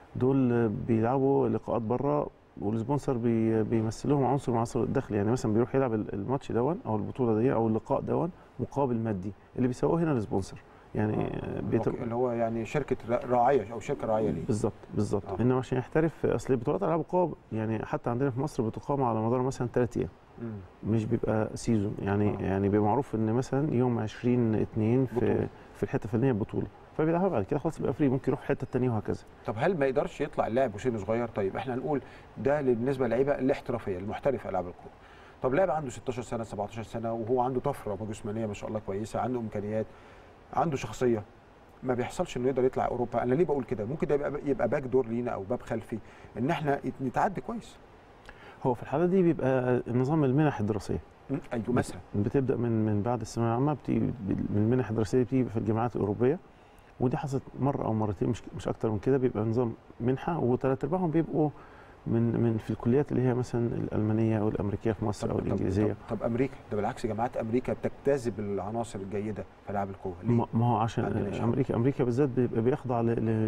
دول بيلعبوا لقاءات بره والسبونسر بي بيمثلهم عنصر من عناصر الدخل يعني مثلا بيروح يلعب الماتش دون او البطوله دي او اللقاء دون مقابل مادي اللي بيسووه هنا السبونسر يعني بيت... اللي هو يعني شركه راعيه او شركه راعيه ليه بالظبط بالظبط آه. انما عشان يحترف اصل بطولات العاب القوى يعني حتى عندنا في مصر بتقام على مدار مثلا ثلاث ايام مم. مش بيبقى سيزون يعني آه. يعني بيبقى معروف ان مثلا يوم 20 2 في بطولة. في الحته الفلانيه بطوله فبيلعبها بعد كده خلاص يبقى فري ممكن يروح الحته الثانيه وهكذا طب هل ما يقدرش يطلع اللاعب وسنه صغير طيب احنا هنقول ده بالنسبه للعيبه الاحترافيه المحترفه في العاب القوه طب لاعب عنده 16 سنه 17 سنه وهو عنده طفره جسمانيه ما شاء الله كويسه عنده امكانيات عنده شخصيه ما بيحصلش انه يقدر يطلع اوروبا انا ليه بقول كده ممكن ده يبقى يبقى باك دور لينا او باب خلفي ان احنا نتعدي كويس هو في الحاله دي بيبقى نظام المنح الدراسيه مم. ايوه مثلا بتبدا من من بعد الثانويه العامه بتيجي من المنح الدراسيه بتيجي في الجامعات الاوروبيه ودي حصلت مره او مرتين مش مش اكتر من كده بيبقى نظام منحه وثلاث ارباعهم بيبقوا من من في الكليات اللي هي مثلا الالمانيه او الامريكيه في مصر او طب, الانجليزيه طب, طب امريكا ده بالعكس جامعات امريكا بتجتذب العناصر الجيده في العاب القوه ليه؟ ما ما هو عندنا عشان شعب. امريكا امريكا بالذات بيبقى بيخضع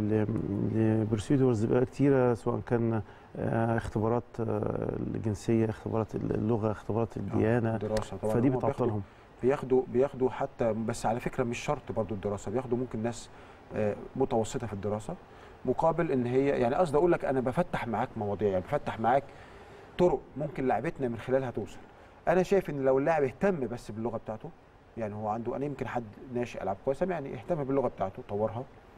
لبروسيدورز بقى كتيره سواء كان آه، اختبارات آه، الجنسيه اختبارات اللغه اختبارات الديانه الدراسه طبعا فدي هم بياخدوا- بتعطلهم بياخدوا بياخدوا حتى بس على فكره مش شرط برضو الدراسه بياخدوا ممكن ناس آه، متوسطه في الدراسه مقابل ان هي يعني قصدي اقول لك انا بفتح معاك مواضيع يعني بفتح معاك طرق ممكن لعبتنا من خلالها توصل انا شايف ان لو اللاعب اهتم بس باللغه بتاعته يعني هو عنده انا يمكن حد ناشئ العاب كويسه يعني اهتم باللغه بتاعته طورها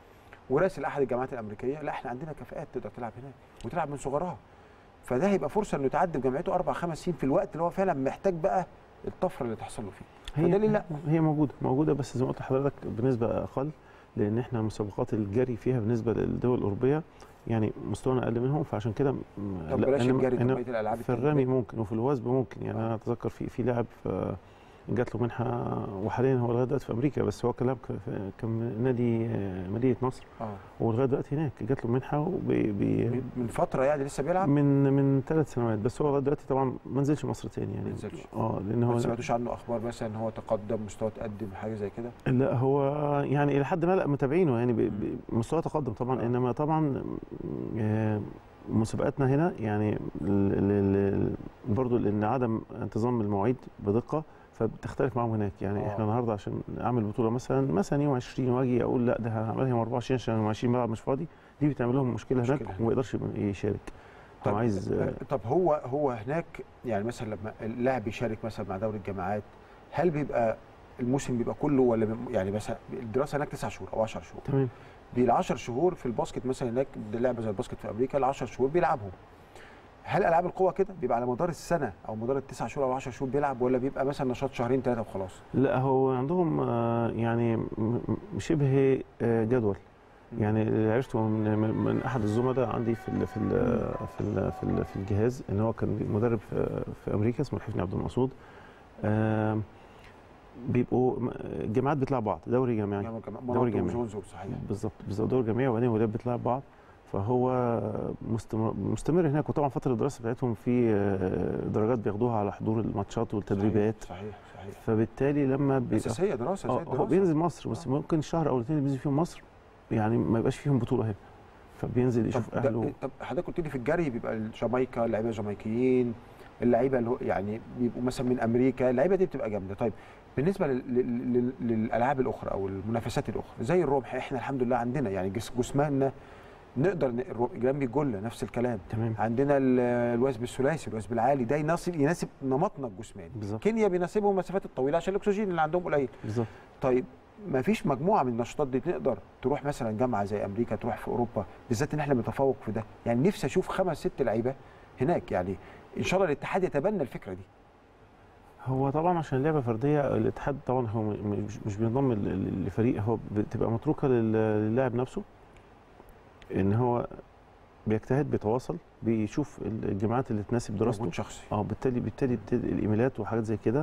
وراسل احد الجامعات الامريكيه لا احنا عندنا كفاءات تقدر تلعب هناك وتلعب من صغرها فده هيبقى فرصه انه يتعدي بجامعته اربع خمس سنين في الوقت اللي هو فعلا محتاج بقى الطفره اللي تحصل له فيه فده ليه لا هي موجوده موجوده بس زي ما قلت لحضرتك بنسبه اقل لان احنا مسابقات الجري فيها بالنسبه للدول الاوروبيه يعني مستوانا اقل منهم فعشان كده م- طب لا، بلاش إنما- الجري طب إنما بقيه الالعاب في التانية. الرمي ممكن وفي الوثب ممكن يعني انا اتذكر في في لاعب في- جات له منحه وحاليا هو لغايه دلوقتي في امريكا بس هو كان لاعب ك- في- كان من نادي آه، مدينه نصر اه ولغايه دلوقتي هناك جات له منحه وبي بي من فتره يعني لسه بيلعب من من ثلاث سنوات بس هو لغايه دلوقتي طبعا ما نزلش مصر تاني يعني ما نزلش. اه لان هو ما سمعتوش عنه اخبار مثلا ان هو تقدم مستوى تقدم حاجه زي كده لا هو يعني الى حد ما لا متابعينه يعني ب- ب- مستوى تقدم طبعا انما طبعا آه، مسابقاتنا هنا يعني ال- ال- ال- برضو لان عدم انتظام المواعيد بدقه فبتختلف معاهم هناك يعني آه. احنا النهارده عشان اعمل بطوله مثلا مثلا يوم 20 واجي اقول لا ده هعملها يوم 24 عشان يوم 20 بلعب مش فاضي دي بتعمل لهم مشكله هناك مشكلة. وما يقدرش يشارك طب عايز آه، طب هو هو هناك يعني مثلا لما اللاعب بيشارك مثلا مع دوري الجامعات هل بيبقى الموسم بيبقى كله ولا بيبقى- يعني مثلا الدراسه هناك تسع شهور او 10 شهور تمام دي ال 10 شهور في الباسكت مثلا هناك ده لعبه زي الباسكت في امريكا ال 10 شهور بيلعبهم هل العاب القوه كده بيبقى على مدار السنه او مدار التسع شهور او 10 شهور بيلعب ولا بيبقى مثلا نشاط شهرين ثلاثه وخلاص لا هو عندهم آه، يعني م- م- شبه آه، جدول يعني اللي عرفته من, من, من احد الزملاء عندي في ال في ال في ال في, ال في الجهاز ان هو كان مدرب في, في امريكا اسمه الحفني عبد المقصود آم، بيبقوا م- الجامعات بتلعب بعض دوري جامعي يعني كمان دوري مناطق جامعي وزون زون صحيح بالظبط بالظبط دوري جامعي وبعدين ولاد بتلعب بعض فهو مستمر, مستمر هناك وطبعا فتره الدراسه بتاعتهم في آه، درجات بياخدوها على حضور الماتشات والتدريبات صحيح صحيح فبالتالي لما بيبقى اساسيه دراسه زي اه هو الدراسه بينزل مصر بس ممكن شهر او الاثنين اللي بينزل فيهم مصر يعني ما يبقاش فيهم بطوله هنا فبينزل يشوف طب ده- اهله طب حضرتك قلت لي في الجري بيبقى الجامايكا اللعيبه الجامايكيين اللعيبه اللي هو يعني بيبقوا مثلا من امريكا اللعيبه دي بتبقى جامده طيب بالنسبه لل- لل- لل- للالعاب الاخرى او المنافسات الاخرى زي الرمح احنا الحمد لله عندنا يعني جس- جسماننا نقدر ن- الر- جنبي الجله نفس الكلام تمام عندنا ال- الوثب الثلاثي الوثب العالي ده يناسب يناسب نمطنا الجسماني بالظبط كينيا بيناسبهم المسافات الطويله عشان الاكسجين اللي عندهم قليل بالظبط طيب ما فيش مجموعه من النشاطات دي تقدر تروح مثلا جامعه زي امريكا تروح في اوروبا بالذات ان احنا بنتفوق في ده يعني نفسي اشوف خمس ست لعيبه هناك يعني ان شاء الله الاتحاد يتبنى الفكره دي هو طبعا عشان لعبه فرديه الاتحاد طبعا هو م- مش مش بينضم ل- ل- لفريق هو بتبقى متروكه لل- للاعب نفسه ان هو بيجتهد بيتواصل بيشوف الجامعات اللي تناسب دراسته مجهود شخصي اه بالتالي بالتالي بتدي الايميلات وحاجات زي كده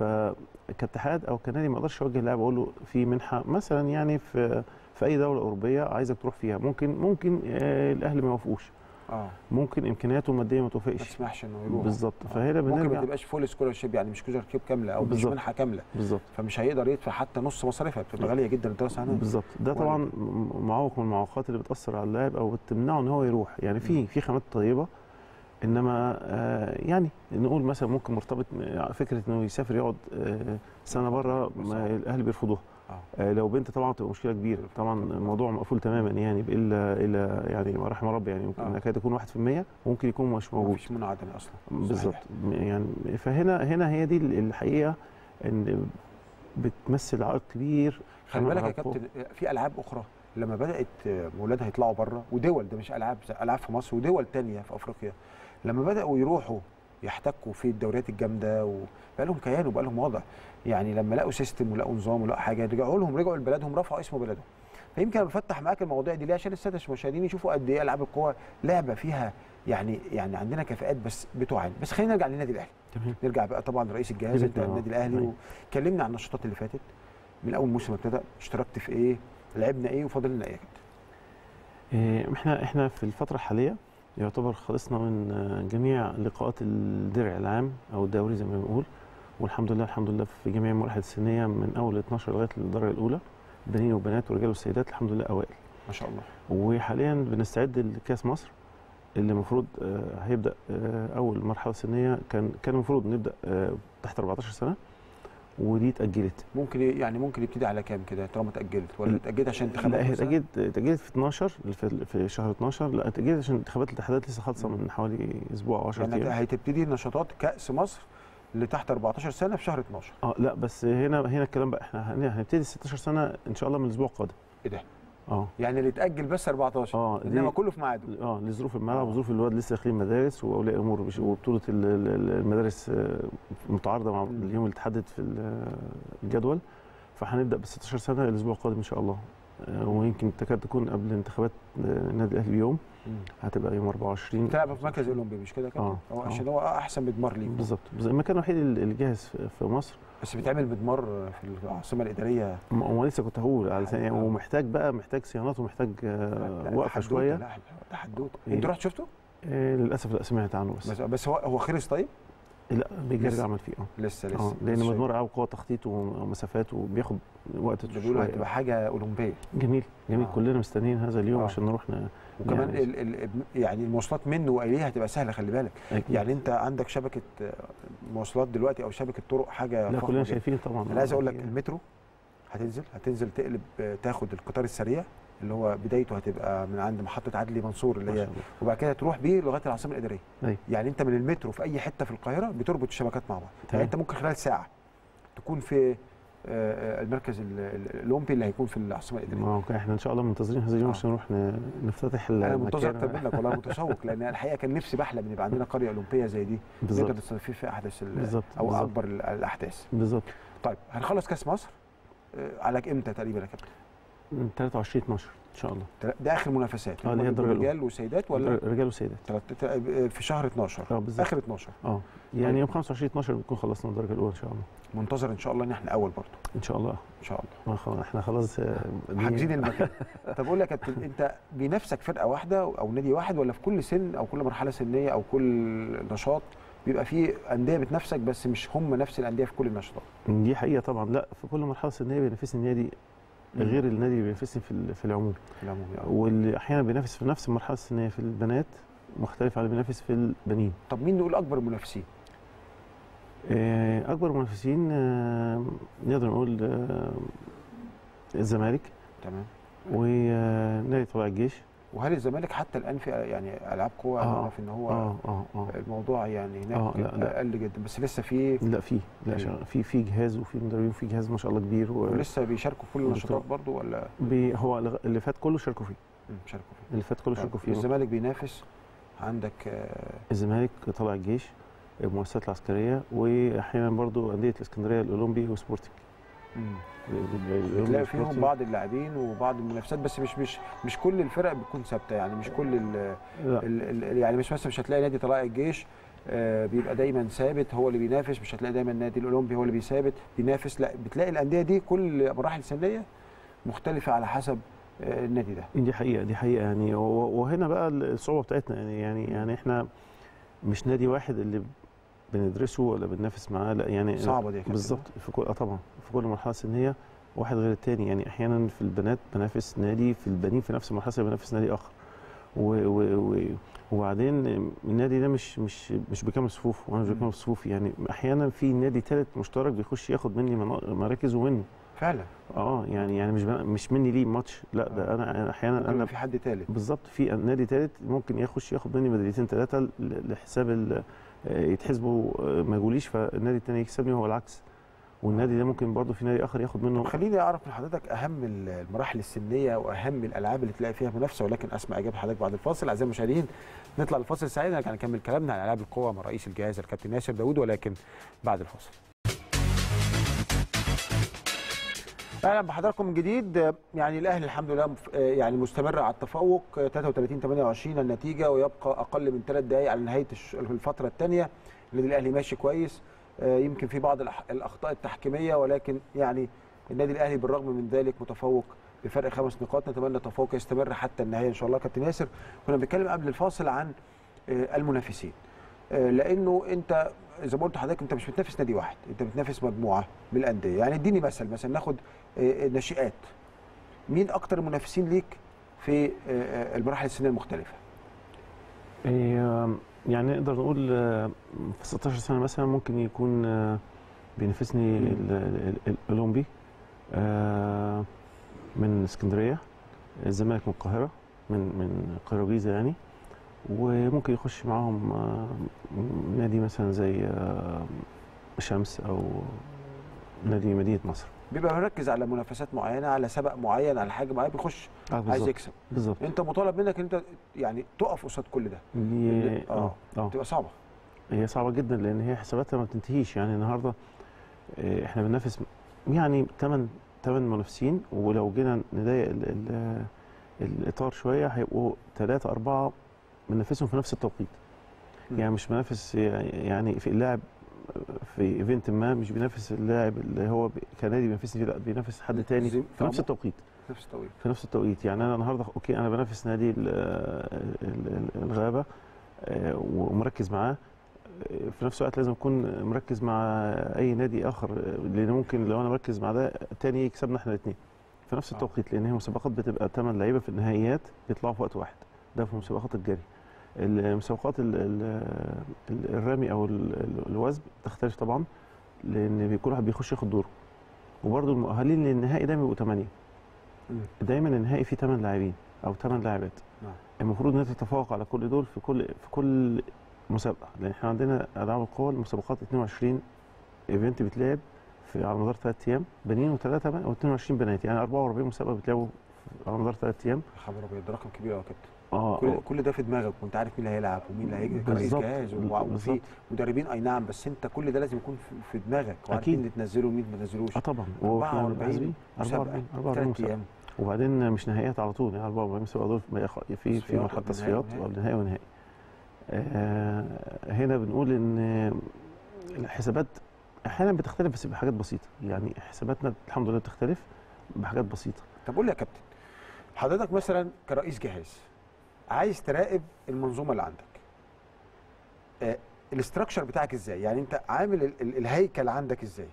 فكاتحاد او كنادي ما اقدرش اوجه اللاعب اقول له في منحه مثلا يعني في في اي دوله اوروبيه عايزك تروح فيها ممكن ممكن آه الاهلي ما يوافقوش اه ممكن امكانياته الماديه ما ما توافقش تسمحش انه يروح بالظبط آه. فهنا ممكن ما بنرجع تبقاش فول سكولرشيب يعني مش سكولرشيب كامله او مش بالظبط. منحه كامله بالظبط فمش هيقدر يدفع حتى نص مصاريفها بتبقى غاليه جدا الدراسه هناك بالظبط ده ولا- طبعا م- معوق من المعوقات اللي بتاثر على اللاعب او بتمنعه ان هو يروح يعني في في خامات طيبه انما آه يعني نقول مثلا ممكن مرتبط م- فكره انه يسافر يقعد آه سنه بره ما الاهل بيرفضوها آه. آه لو بنت طبعا تبقى مشكله كبيره طبعا الموضوع مقفول تماما يعني الا الا يعني ما رحم ربي يعني ممكن آه. يكاد يكون 1% وممكن يكون مش ما موجود فيش منع عدمي اصلا بالظبط صحيح. يعني فهنا هنا هي دي الحقيقه ان بتمثل عائق كبير خلي بالك يا ألعاب قوة. كابتن في العاب اخرى لما بدات ولادها يطلعوا بره ودول ده مش العاب زي العاب في مصر ودول تانية في افريقيا لما بداوا يروحوا يحتكوا في الدوريات الجامده وبقى لهم كيان وبقى لهم وضع يعني لما لقوا سيستم ولقوا نظام ولقوا حاجه رجعوا لهم رجعوا لبلدهم رفعوا اسم بلدهم فيمكن انا بفتح معاك المواضيع دي ليه عشان الساده المشاهدين يشوفوا قد ايه العاب القوى لعبه فيها يعني يعني عندنا كفاءات بس بتعاني بس خلينا نرجع للنادي الاهلي تمام نرجع بقى طبعا رئيس الجهاز انت آه. النادي الاهلي أيوة. وكلمنا عن النشاطات اللي فاتت من اول موسم ابتدى اشتركت في ايه لعبنا ايه وفاضل لنا ايه يا كابتن إيه، احنا احنا في الفتره الحاليه يعتبر خلصنا من آه، جميع لقاءات الدرع العام او الدوري زي ما بنقول والحمد لله الحمد لله في جميع المراحل السنيه من اول 12 لغايه الدرجه الاولى بنين وبنات ورجال وسيدات الحمد لله اوائل ما شاء الله وحاليا بنستعد لكاس مصر اللي المفروض آه، هيبدا آه، اول مرحله سنيه كان كان المفروض نبدا آه، تحت 14 سنه ودي اتاجلت ممكن ي- يعني ممكن يبتدي على كام كده طالما اتاجلت ولا اتاجلت عشان انتخابات لا هي مثلاً؟ اتاجلت اتاجلت في 12 في في شهر 12 لا اتاجلت عشان انتخابات الاتحادات لسه خالصه من حوالي اسبوع او 10 يعني ايام هتبتدي نشاطات كاس مصر اللي تحت 14 سنه في شهر 12 اه لا بس هنا هنا الكلام بقى احنا هن- هنبتدي 16 سنه ان شاء الله من الاسبوع القادم ايه ده اه يعني اللي اتاجل بس 14 اه دي- انما كله في ميعاده اه لظروف الملعب وظروف الواد لسه داخلين مدارس واولياء الامور بش- وبطوله ال- ال- المدارس آه، متعارضه مع اليوم اللي اتحدد في ال- الجدول فهنبدا ب 16 سنه الاسبوع القادم ان شاء الله آه، ويمكن تكاد تكون قبل انتخابات آه، النادي الاهلي بيوم هتبقى يوم 24 بتلعب في مركز اولمبي مش كده كده اه هو آه. عشان هو احسن مدمار ليه بالظبط بالظبط. المكان الوحيد اللي جاهز في- في مصر بس بيتعمل مدمار في العاصمه الاداريه ما هو لسه كنت هقول على ثانية ومحتاج بقى محتاج صيانات ومحتاج آه، لا، وقفه حدوتة، شويه لا ده حدوته إيه. انت رحت شفته؟ آه، للاسف لا سمعت عنه بس بس, بس هو هو خلص طيب؟ لا بيجري لسه. عمل فيه اه لسه لسه اه لان لسه مدمار قوي قوه تخطيط ومسافات وبياخد وقت ده بيقولوا شويه هتبقى حاجه اولمبيه جميل جميل آه. كلنا مستنيين هذا اليوم آه. عشان نروح ن... وكمان نعمل. ال ال يعني المواصلات منه واليه هتبقى سهله خلي بالك أكيد. يعني انت عندك شبكه آه، مواصلات دلوقتي او شبكه طرق حاجه لا فخمة كلنا جداً. شايفين طبعا انا عايز اقول لك آه، المترو هتنزل هتنزل تقلب آه، تاخد القطار السريع اللي هو بدايته هتبقى من عند محطه عدلي منصور اللي ما هي شاء الله. وبعد كده تروح بيه لغايه العاصمه الاداريه أيوة. يعني انت من المترو في اي حته في القاهره بتربط الشبكات مع بعض تمام. يعني انت ممكن خلال ساعه تكون في آه، آه، المركز ال- ال- الاولمبي اللي هيكون في العاصمه الاداريه ما هو كان احنا ان شاء الله منتظرين هذا اليوم آه. عشان نروح ن... نفتتح انا منتظر المكان. اكتر منك والله متشوق لان الحقيقه كان نفسي بحلم ان يبقى عندنا قريه اولمبيه زي دي بالظبط. نقدر نستضيف فيه في احدث ال- بالظبط، او بالظبط. اكبر ال- الاحداث بالظبط طيب هنخلص كاس مصر آه، على امتى تقريبا يا كابتن 23 12 ان شاء الله ده اخر منافسات اه اللي هي الدرجه الاولى رجال وسيدات ولا رجال وسيدات تلات- تل- في شهر 12 اه بالظبط اخر 12 اه يعني يوم 25 12 بنكون خلصنا الدرجه الاولى ان شاء الله منتظر ان شاء الله ان احنا اول برضه ان شاء الله ان شاء الله ما خلاص احنا خلاص آه، دي- حاجزين المكان طب اقول لك يا كابتن انت بنفسك فرقه واحده او نادي واحد ولا في كل سن او كل مرحله سنيه او كل نشاط بيبقى في انديه بتنافسك بس مش هم نفس الانديه في كل النشاطات دي حقيقه طبعا لا في كل مرحله سنيه بينافسني النادي مم. غير النادي اللي بينافسني في ال- في العموم في العموم يعني. واللي احيانا بينافس في نفس المرحله السنيه في البنات مختلف عن اللي بينافس في البنين طب مين نقول اكبر المنافسين آه، اكبر منافسين آه، نقدر نقول آه، الزمالك تمام ونادي طلائع الجيش وهل الزمالك حتى الان في يعني العاب قوه آه. انا عارف ان هو اه اه اه الموضوع يعني هناك آه، لا، لا. اقل جدا بس لسه في لا في لا أيوة. شغال. في في جهاز وفي مدربين وفي جهاز ما شاء الله كبير و... ولسه بيشاركوا في كل ودكتور. النشاطات برضو ولا بي هو الغ- اللي فات كله شاركوا فيه مم، بيشاركوا فيه اللي فات كله طيب، شاركوا فيه الزمالك بينافس عندك آه، الزمالك طلع الجيش المؤسسات العسكريه واحيانا برضو انديه الاسكندريه الاولمبي وسبورتنج مم. الأولمبي بتلاقي فيهم وسبورتنج. بعض اللاعبين وبعض المنافسات بس مش مش مش كل الفرق بتكون ثابته يعني مش كل ال لا. ال ال يعني مش مثلا مش هتلاقي نادي طلائع الجيش آه، بيبقى دايما ثابت هو اللي بينافس مش هتلاقي دايما النادي الاولمبي هو اللي بيثابت بينافس لا بتلاقي الانديه دي كل مراحل سنيه مختلفه على حسب آه، النادي ده دي حقيقه دي حقيقه يعني و- وهنا بقى الصعوبه بتاعتنا يعني يعني يعني احنا مش نادي واحد اللي بندرسه ولا بننافس معاه لا يعني صعبة دي يا كابتن. بالظبط في كل اه طبعا في كل مرحله سنيه واحد غير التاني يعني احيانا في البنات بنافس نادي في البنين في نفس المرحله السنية بنافس نادي اخر و و و وبعدين النادي ده مش مش مش بكامل صفوفه وانا مش بكامل صفوفي يعني احيانا في نادي ثالث مشترك بيخش ياخد مني منا- مراكز ومنه فعلا اه يعني يعني مش بنا- مش مني ليه ماتش لا ده انا أنا احيانا ممكن انا يبقى في حد ثالث بالظبط في نادي ثالث ممكن يخش ياخد مني ميداليتين ثلاثه لحساب ال- آه، يتحسبوا آه، ما يقوليش فالنادي الثاني يكسبني وهو العكس والنادي ده ممكن برضه في نادي اخر ياخد منه طب خليني اعرف من حضرتك اهم المراحل السنيه واهم الالعاب اللي تلاقي فيها منافسه ولكن اسمع اجابه حضرتك بعد الفاصل اعزائي المشاهدين نطلع الفاصل السعيد نرجع نكمل كلامنا عن العاب القوه مع رئيس الجهاز الكابتن ناصر داوود ولكن بعد الفاصل اهلا بحضراتكم من جديد يعني الاهلي الحمد لله مف- يعني مستمر على التفوق 33 28 النتيجه ويبقى اقل من ثلاث دقائق على نهايه الش- الفتره الثانيه النادي الاهلي ماشي كويس آه، يمكن في بعض الأح- الاخطاء التحكيميه ولكن يعني النادي الاهلي بالرغم من ذلك متفوق بفرق خمس نقاط نتمنى التفوق يستمر حتى النهايه ان شاء الله كابتن ياسر كنا بنتكلم قبل الفاصل عن آه، المنافسين آه، لانه انت زي ما قلت لحضرتك انت مش بتنافس نادي واحد انت بتنافس مجموعه من الانديه يعني اديني مثل مثلا ناخد آه، الناشئات مين اكتر المنافسين ليك في آه، آه، المراحل السنيه المختلفه إيه، يعني نقدر نقول آه، في 16 سنه مثلا ممكن يكون آه، بينافسني ال- ال- ال- الاولمبي آه، من اسكندريه الزمالك من القاهره من من القاهره وجيزه يعني وممكن يخش معاهم آه، نادي مثلا زي آه، شمس او نادي مدينه نصر بيبقى مركز على منافسات معينه على سبق معين على حاجه معينه بيخش آه، عايز بالظبط. يكسب بالظبط انت مطالب منك ان انت يعني تقف قصاد كل ده دي- اه اه تبقى صعبه هي صعبه جدا لان هي حساباتها ما بتنتهيش يعني النهارده آه، احنا بننافس يعني 8 8 منافسين ولو جينا نضيق ال- ال- الاطار شويه هيبقوا ثلاثه اربعه بننافسهم في نفس التوقيت مم. يعني مش بنافس يعني في اللاعب في ايفنت ما مش بينافس اللاعب اللي هو ب- كنادي بينافسني فيه لا بينافس حد تاني زي- في نفس طبعا. التوقيت نفس التوقيت في نفس التوقيت يعني انا النهارده اوكي انا بنافس نادي ال- ال- ال- الغابه آه، ومركز معاه آه، في نفس الوقت لازم اكون مركز مع اي نادي اخر آه، لان ممكن لو انا مركز مع ده تاني يكسبنا احنا الاثنين في نفس آه. التوقيت لان هي مسابقات بتبقى ثمان لعيبه في النهائيات بيطلعوا في وقت واحد ده في مسابقات الجري المسابقات ال- ال- ال- الرمي او ال- ال- الوزن تختلف طبعا لان كل واحد بيخش ياخد دوره وبرده المؤهلين للنهائي دايما بيبقوا ثمانيه مم. دايما النهائي فيه ثمان لاعبين او ثمان لاعبات نعم. المفروض ان انت تتفوق على كل دول في كل في كل مسابقه لان احنا عندنا العاب القوى المسابقات 22 ايفنت بيتلعب في على مدار ثلاث ايام بنين وثلاثه بقى او 22 بنات يعني 44 مسابقه بيتلعبوا على مدار ثلاث ايام يا خبر ابيض ده رقم كبير قوي يا كابتن اه كل, كل ده في دماغك وانت عارف مين اللي هيلعب ومين اللي هيجي كرئيس بالظبط. جهاز وع- وفي بالظبط. مدربين اي نعم بس انت كل ده لازم يكون في, في دماغك وعارفين أكيد. اللي تنزله ومين ما تنزلوش اه طبعا 44 حاسبين مسابقه 44 44 ثلاث مسابقه ايام وبعدين مش نهائيات على طول يعني 44 مسابقه دول في في في تصفيات مرحله وقبل تصفيات نهائي ونهائي. والنهائي ونهائي آه هنا بنقول ان الحسابات احيانا بتختلف بس بحاجات بسيطه يعني حساباتنا الحمد لله بتختلف بحاجات بسيطه طب قول لي يا كابتن حضرتك مثلا كرئيس جهاز عايز تراقب المنظومه اللي عندك آه الاستراكشر بتاعك ازاي يعني انت عامل ال- ال- الهيكل عندك ازاي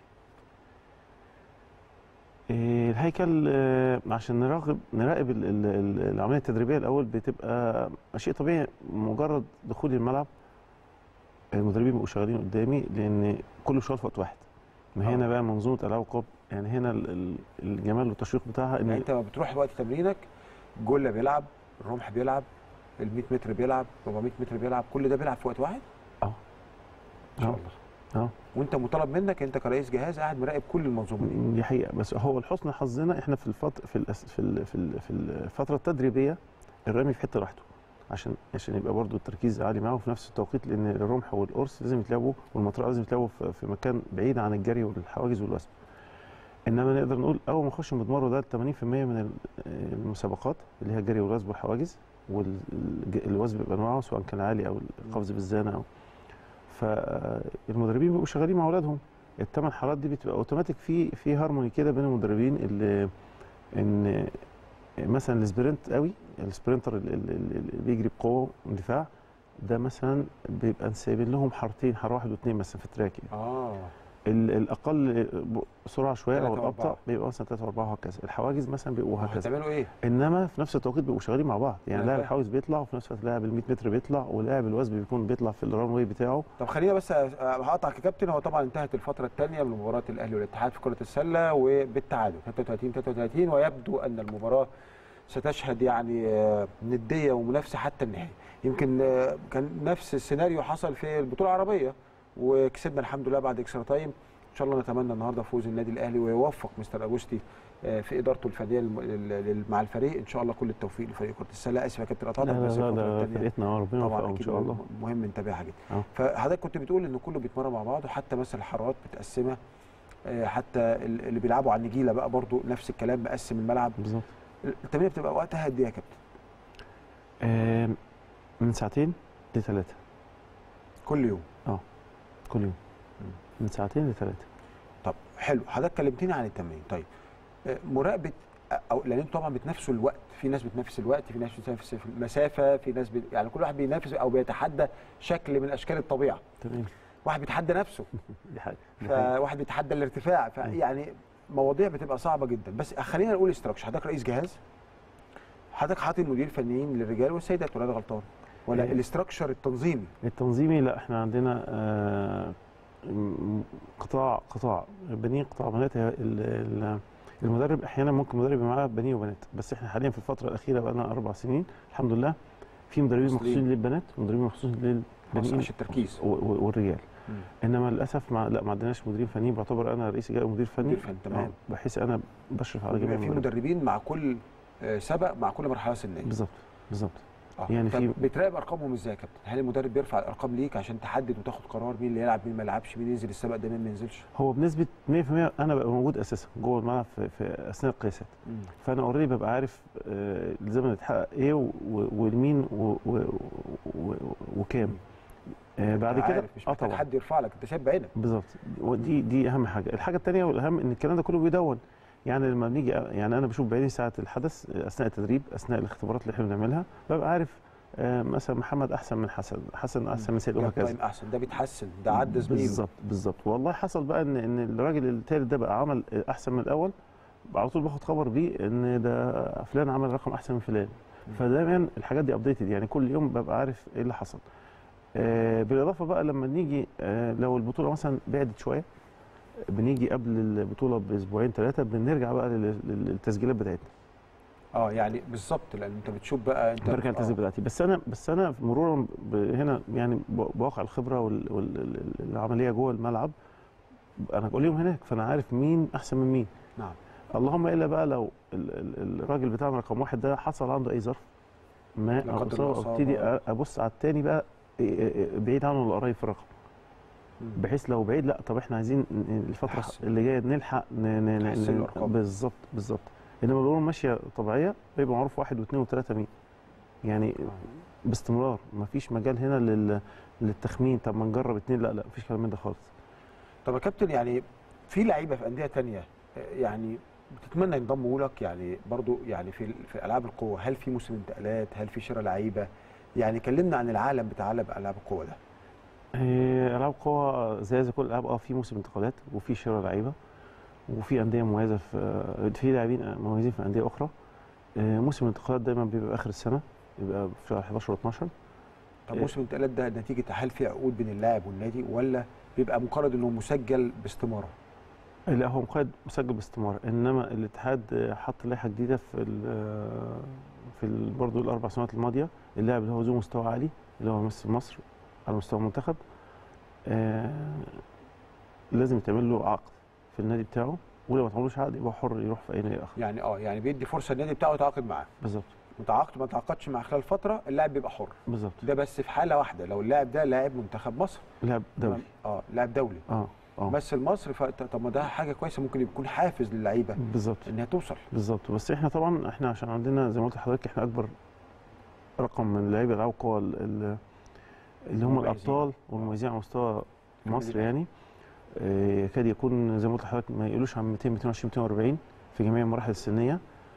آه، الهيكل آه، عشان نراقب نراقب ال- ال- ال- العمليه التدريبيه الاول بتبقى شيء طبيعي مجرد دخولي الملعب المدربين بيبقوا شغالين قدامي لان كله شغال في وقت واحد ما هنا آه. بقى منظومه العاب القوى يعني هنا ال- ال- الجمال والتشويق بتاعها يعني ان انت لما بتروح وقت تمرينك جله بيلعب الرمح بيلعب ال 100 متر بيلعب 400 متر بيلعب كل ده بيلعب في وقت واحد اه ما شاء آه. الله اه وانت مطالب منك انت كرئيس جهاز قاعد مراقب كل المنظومه دي دي حقيقه بس هو لحسن حظنا احنا في الفتره في الأس- في ال- في ال- في الفتره التدريبيه الرمي في حته لوحده عشان عشان يبقى برضو التركيز عالي معاه وفي نفس التوقيت لان الرمح والقرص لازم يتلعبوا والمطرقه لازم يتلعبوا في في مكان بعيد عن الجري والحواجز والوثب انما نقدر نقول اول ما نخش مضمار ده 80% من ال- المسابقات اللي هي الجري والوثب والحواجز والوثب بانواعه سواء كان عالي او القفز بالزانه او فالمدربين بيبقوا شغالين مع اولادهم الثمان حالات دي بتبقى اوتوماتيك في في هارموني كده بين المدربين اللي ان مثلا السبرنت قوي السبرنتر اللي, اللي بيجري بقوه واندفاع ده مثلا بيبقى سايبين لهم حارتين حاره واحد واثنين مثلا في التراك يعني. اه ال- الاقل سرعه شويه او تلاتة الابطا وأربعة. بيبقى مثلا 3 و4 وهكذا الحواجز مثلا بيبقوا هكذا هتعملوا ايه؟ انما في نفس التوقيت بيبقوا شغالين مع بعض يعني أنا لاعب فاهم. الحواجز بيطلع وفي نفس الوقت لاعب ال 100 متر بيطلع ولاعب الوثب بيكون بيطلع في الران واي بتاعه طب خلينا بس أ- هقطعك يا كابتن هو طبعا انتهت الفتره الثانيه من مباراه الاهلي والاتحاد في كره السله وبالتعادل 33 33 ويبدو ان المباراه ستشهد يعني آه، نديه ومنافسه حتى النهايه يمكن آه، كان نفس السيناريو حصل في البطوله العربيه وكسبنا الحمد لله بعد اكسترا تايم ان شاء الله نتمنى النهارده فوز النادي الاهلي ويوفق مستر اجوستي آه، في ادارته الفنيه للم- لل- لل- مع الفريق ان شاء الله كل التوفيق لفريق كره السله اسف يا كابتن لا قطعتك لا بس لا الفترة ده التانية فرقتنا آه، ربنا طبعا يوفقهم ان اكيد شاء الله مهم نتابعها جدا آه. فحضرتك كنت بتقول ان كله بيتمرن مع بعض وحتى مثلا الحارات متقسمه آه، حتى ال- اللي بيلعبوا على النجيله بقى برضو نفس الكلام مقسم الملعب بالظبط التمرين بتبقى وقتها قد ايه يا كابتن آم، من ساعتين لثلاثه كل يوم كل يوم من ساعتين لثلاثه طب حلو حضرتك كلمتني عن التمرين طيب آه، مراقبه او لان انتوا طبعا بتنافسوا الوقت في ناس بتنافس الوقت في ناس بتنافس في المسافه في ناس بي... يعني كل واحد بينافس او بيتحدى شكل من اشكال الطبيعه تمام واحد بيتحدى نفسه دي حاجه دي حاجة. فواحد بيتحدى الارتفاع فيعني مواضيع بتبقى صعبه جدا بس خلينا نقول استراكشر حضرتك رئيس جهاز حضرتك حاطط مدير فنيين للرجال والسيدات ولا أنا غلطان ولا إيه. الاستراكشر التنظيمي التنظيمي لا احنا عندنا آه، م- قطاع قطاع بنين قطاع بنات هي ال- ال- المدرب احيانا ممكن مدرب يبقى معاه بنين وبنات بس احنا حاليا في الفتره الاخيره بقى لنا اربع سنين الحمد لله في مدربين مفصولين. مخصوصين للبنات ومدربين مخصوصين ما للبنين وصلش التركيز و- و- والرجال انما للاسف ما لا ما عندناش مديرين فنيين بعتبر انا رئيس جاي مدير فني مدير فني، تمام. آه، بحيث انا بشرف على جميع بيبقى في المدربين. مدربين مع كل آه، سبق مع كل مرحله سنيه بالظبط بالظبط آه. يعني طب في بتراقب ارقامهم ازاي يا كابتن؟ هل المدرب بيرفع الارقام ليك عشان تحدد وتاخد قرار مين اللي يلعب مين ما يلعبش مين ينزل السبق ده مين ما ينزلش؟ هو بنسبه 100% انا ببقى موجود اساسا جوه الملعب في, في اثناء القياسات مم. فانا اوريدي ببقى عارف آه، الزمن اللي اتحقق ايه و- و- ولمين و- و- و- وكام آه، بعد أنت كده عارف، مش اه محتاج طبعا حد يرفع لك انت شايف بعينك بالظبط ودي دي اهم حاجه الحاجه الثانيه والاهم ان الكلام ده كله بيدون يعني لما بنيجي يعني انا بشوف بعيني ساعه الحدث اثناء التدريب اثناء الاختبارات اللي احنا بنعملها ببقى عارف آه، مثلا محمد احسن من حسن حسن احسن من سيد جاب وهكذا تايم احسن ده بيتحسن ده عدى زميله بالظبط بالظبط والله حصل بقى ان ان الراجل الثالث ده بقى عمل احسن من الاول على طول باخد خبر بيه ان ده فلان عمل رقم احسن من فلان فدايما الحاجات دي ابديتد يعني كل يوم ببقى عارف ايه اللي حصل آه بالاضافه بقى لما نيجي آه لو البطوله مثلا بعدت شويه بنيجي قبل البطوله باسبوعين ثلاثه بنرجع بقى لل- لل- للتسجيلات بتاعتنا اه يعني بالظبط لان انت بتشوف بقى انت برجع التسجيل آه. بتاعتي بس انا بس انا مرورا ب- هنا يعني ب- بواقع الخبره والعمليه جوه الملعب انا كل يوم هناك فانا عارف مين احسن من مين نعم اللهم الا بقى لو ال- ال- الراجل بتاعنا رقم واحد ده حصل عنده اي ظرف ما لا او قدر الله اصابه ابتدي إصابة. ابص على التاني بقى إيه- إيه- بعيد عنه ولا قريب في الرقم مم. بحيث لو بعيد لا طب احنا عايزين ن- الفتره نحسن. اللي جايه نلحق ن- ن- نحسن ن- الأرقام. بالظبط بالظبط انما الامور ماشيه طبيعيه بيبقى معروف واحد واثنين وثلاثه مين يعني باستمرار مفيش مجال هنا لل... للتخمين طب ما نجرب اثنين لا لا مفيش كلام من ده خالص طب يا كابتن يعني في لعيبه في انديه تانية آه، يعني بتتمنى ينضموا لك يعني برضو يعني في في العاب القوه هل في موسم انتقالات هل في شراء لعيبه يعني كلمنا عن العالم بتاع لعب العاب القوه ده إيه، العاب قوى زي زي كل الالعاب اه في موسم انتقالات وفي شراء لعيبه وفي انديه مميزه في آه، في لاعبين مميزين في انديه اخرى آه، موسم الانتقالات دايما بيبقى اخر السنه بيبقى في شهر 11 و12 طب إيه. موسم الانتقالات ده نتيجه هل في عقود بين اللاعب والنادي ولا بيبقى مجرد انه مسجل باستماره لا هو مقيد مسجل باستمرار انما الاتحاد آه، حط لائحه جديده في ال- آه، في ال- برضه الاربع سنوات الماضيه اللاعب اللي هو ذو مستوى عالي اللي هو مثل مصر على مستوى المنتخب آه، لازم يتعمل له عقد في النادي بتاعه ولو ما تعملوش عقد يبقى حر يروح في اي نادي اخر يعني اه يعني بيدي فرصه النادي بتاعه يتعاقد معاه بالظبط متعاقد ما تعاقدش مع خلال فتره اللاعب بيبقى حر بالظبط ده بس في حاله واحده لو اللاعب ده لاعب منتخب مصر لاعب دولي اه لاعب دولي اه اه مثل مصر ف... طب ما ده حاجه كويسه ممكن يكون حافز للعيبه بالظبط انها توصل بالظبط بس احنا طبعا احنا عشان عندنا زي ما قلت لحضرتك احنا اكبر رقم من لعيبه العاب القوى ال- ال- اللي هم المميزين. الابطال والمميزين على مستوى مصر كمان. يعني آه، يكاد يكون زي ما قلت لحضرتك ما يقولوش عن 200 220 240 في جميع المراحل السنيه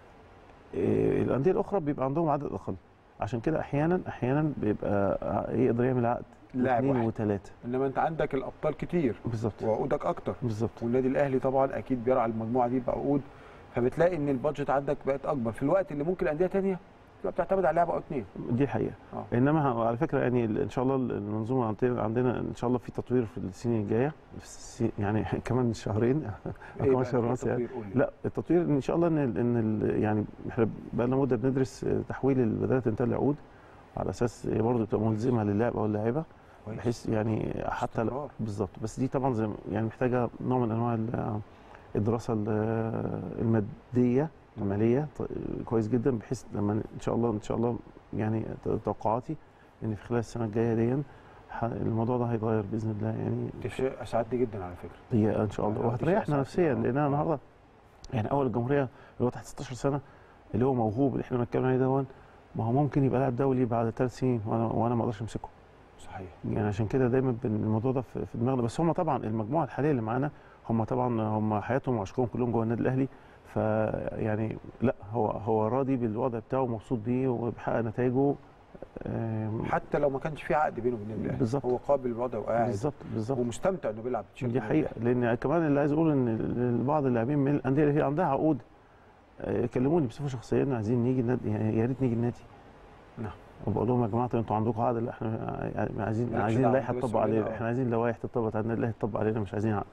آه، الانديه الاخرى بيبقى عندهم عدد اقل عشان كده احيانا احيانا بيبقى ع- يقدر يعمل عقد لاعب اثنين واحد. وثلاثه انما انت عندك الابطال كتير بالظبط وعقودك اكتر بالظبط والنادي الاهلي طبعا اكيد بيرعى المجموعه دي بعقود فبتلاقي ان البادجت عندك بقت اكبر في الوقت اللي ممكن انديه تانية تبقى بتعتمد على لاعب او اثنين دي الحقيقه آه. انما ه- على فكره يعني ال- ان شاء الله المنظومه عندنا عندنا ان شاء الله في تطوير في السنين الجايه في السي- يعني كمان شهرين أو كمان شهر ونص يعني لا التطوير ان شاء الله ان ال ان ال يعني احنا بقى لنا مده بندرس تحويل البدلات انتاج العقود على اساس برضه تبقى ملزمه للاعب او اللاعبه كويس. بحيث يعني حتى ل- استمرار. بالظبط بس دي طبعا زي ما- يعني محتاجه نوع من انواع ال- الدراسه ال- الماديه الماليه ط- كويس جدا بحيث لما ان شاء الله ان شاء الله يعني ت- توقعاتي ان في خلال السنه الجايه دي ح- الموضوع ده هيتغير باذن الله يعني دي شيء اسعدني جدا على فكره هي ان شاء الله آه، وهتريحنا أساسي. نفسيا آه. لان انا آه. النهارده يعني اول الجمهوريه اللي هو تحت 16 سنه اللي هو موهوب اللي احنا بنتكلم عليه دون ما هو ممكن يبقى لاعب دولي بعد ثلاث سنين وانا وانا ما اقدرش امسكه صحيح يعني عشان كده دايما بن- الموضوع ده في في دماغنا بس هم طبعا المجموعه الحاليه اللي معانا هم طبعا هم حياتهم وعشقهم كلهم جوه النادي الاهلي فيعني لا هو هو راضي بالوضع بتاعه ومبسوط بيه وبيحقق نتائجه آم، حتى لو ما كانش في عقد بينه وبين النادي الاهلي بالظبط. هو قابل للوضع وقاعد بالظبط بالظبط ومستمتع انه بيلعب تيشيرت دي النادي حقيقه لان كمان اللي عايز اقول ان ال- بعض اللاعبين من الانديه اللي هي عندها عقود آه، كلموني بصفه شخصيه إن عايزين نيجي النادي يعني يا ريت نيجي النادي نعم. وبقول لهم يا جماعه طب انتوا عندكم عقد لا احنا يعني عايزين مالكش عايزين دعوة، لائحه أنت بس تطبق قول لنا علينا آه. احنا عايزين لوائح تطبق على النادي الاهلي تطبق علينا مش عايزين عقد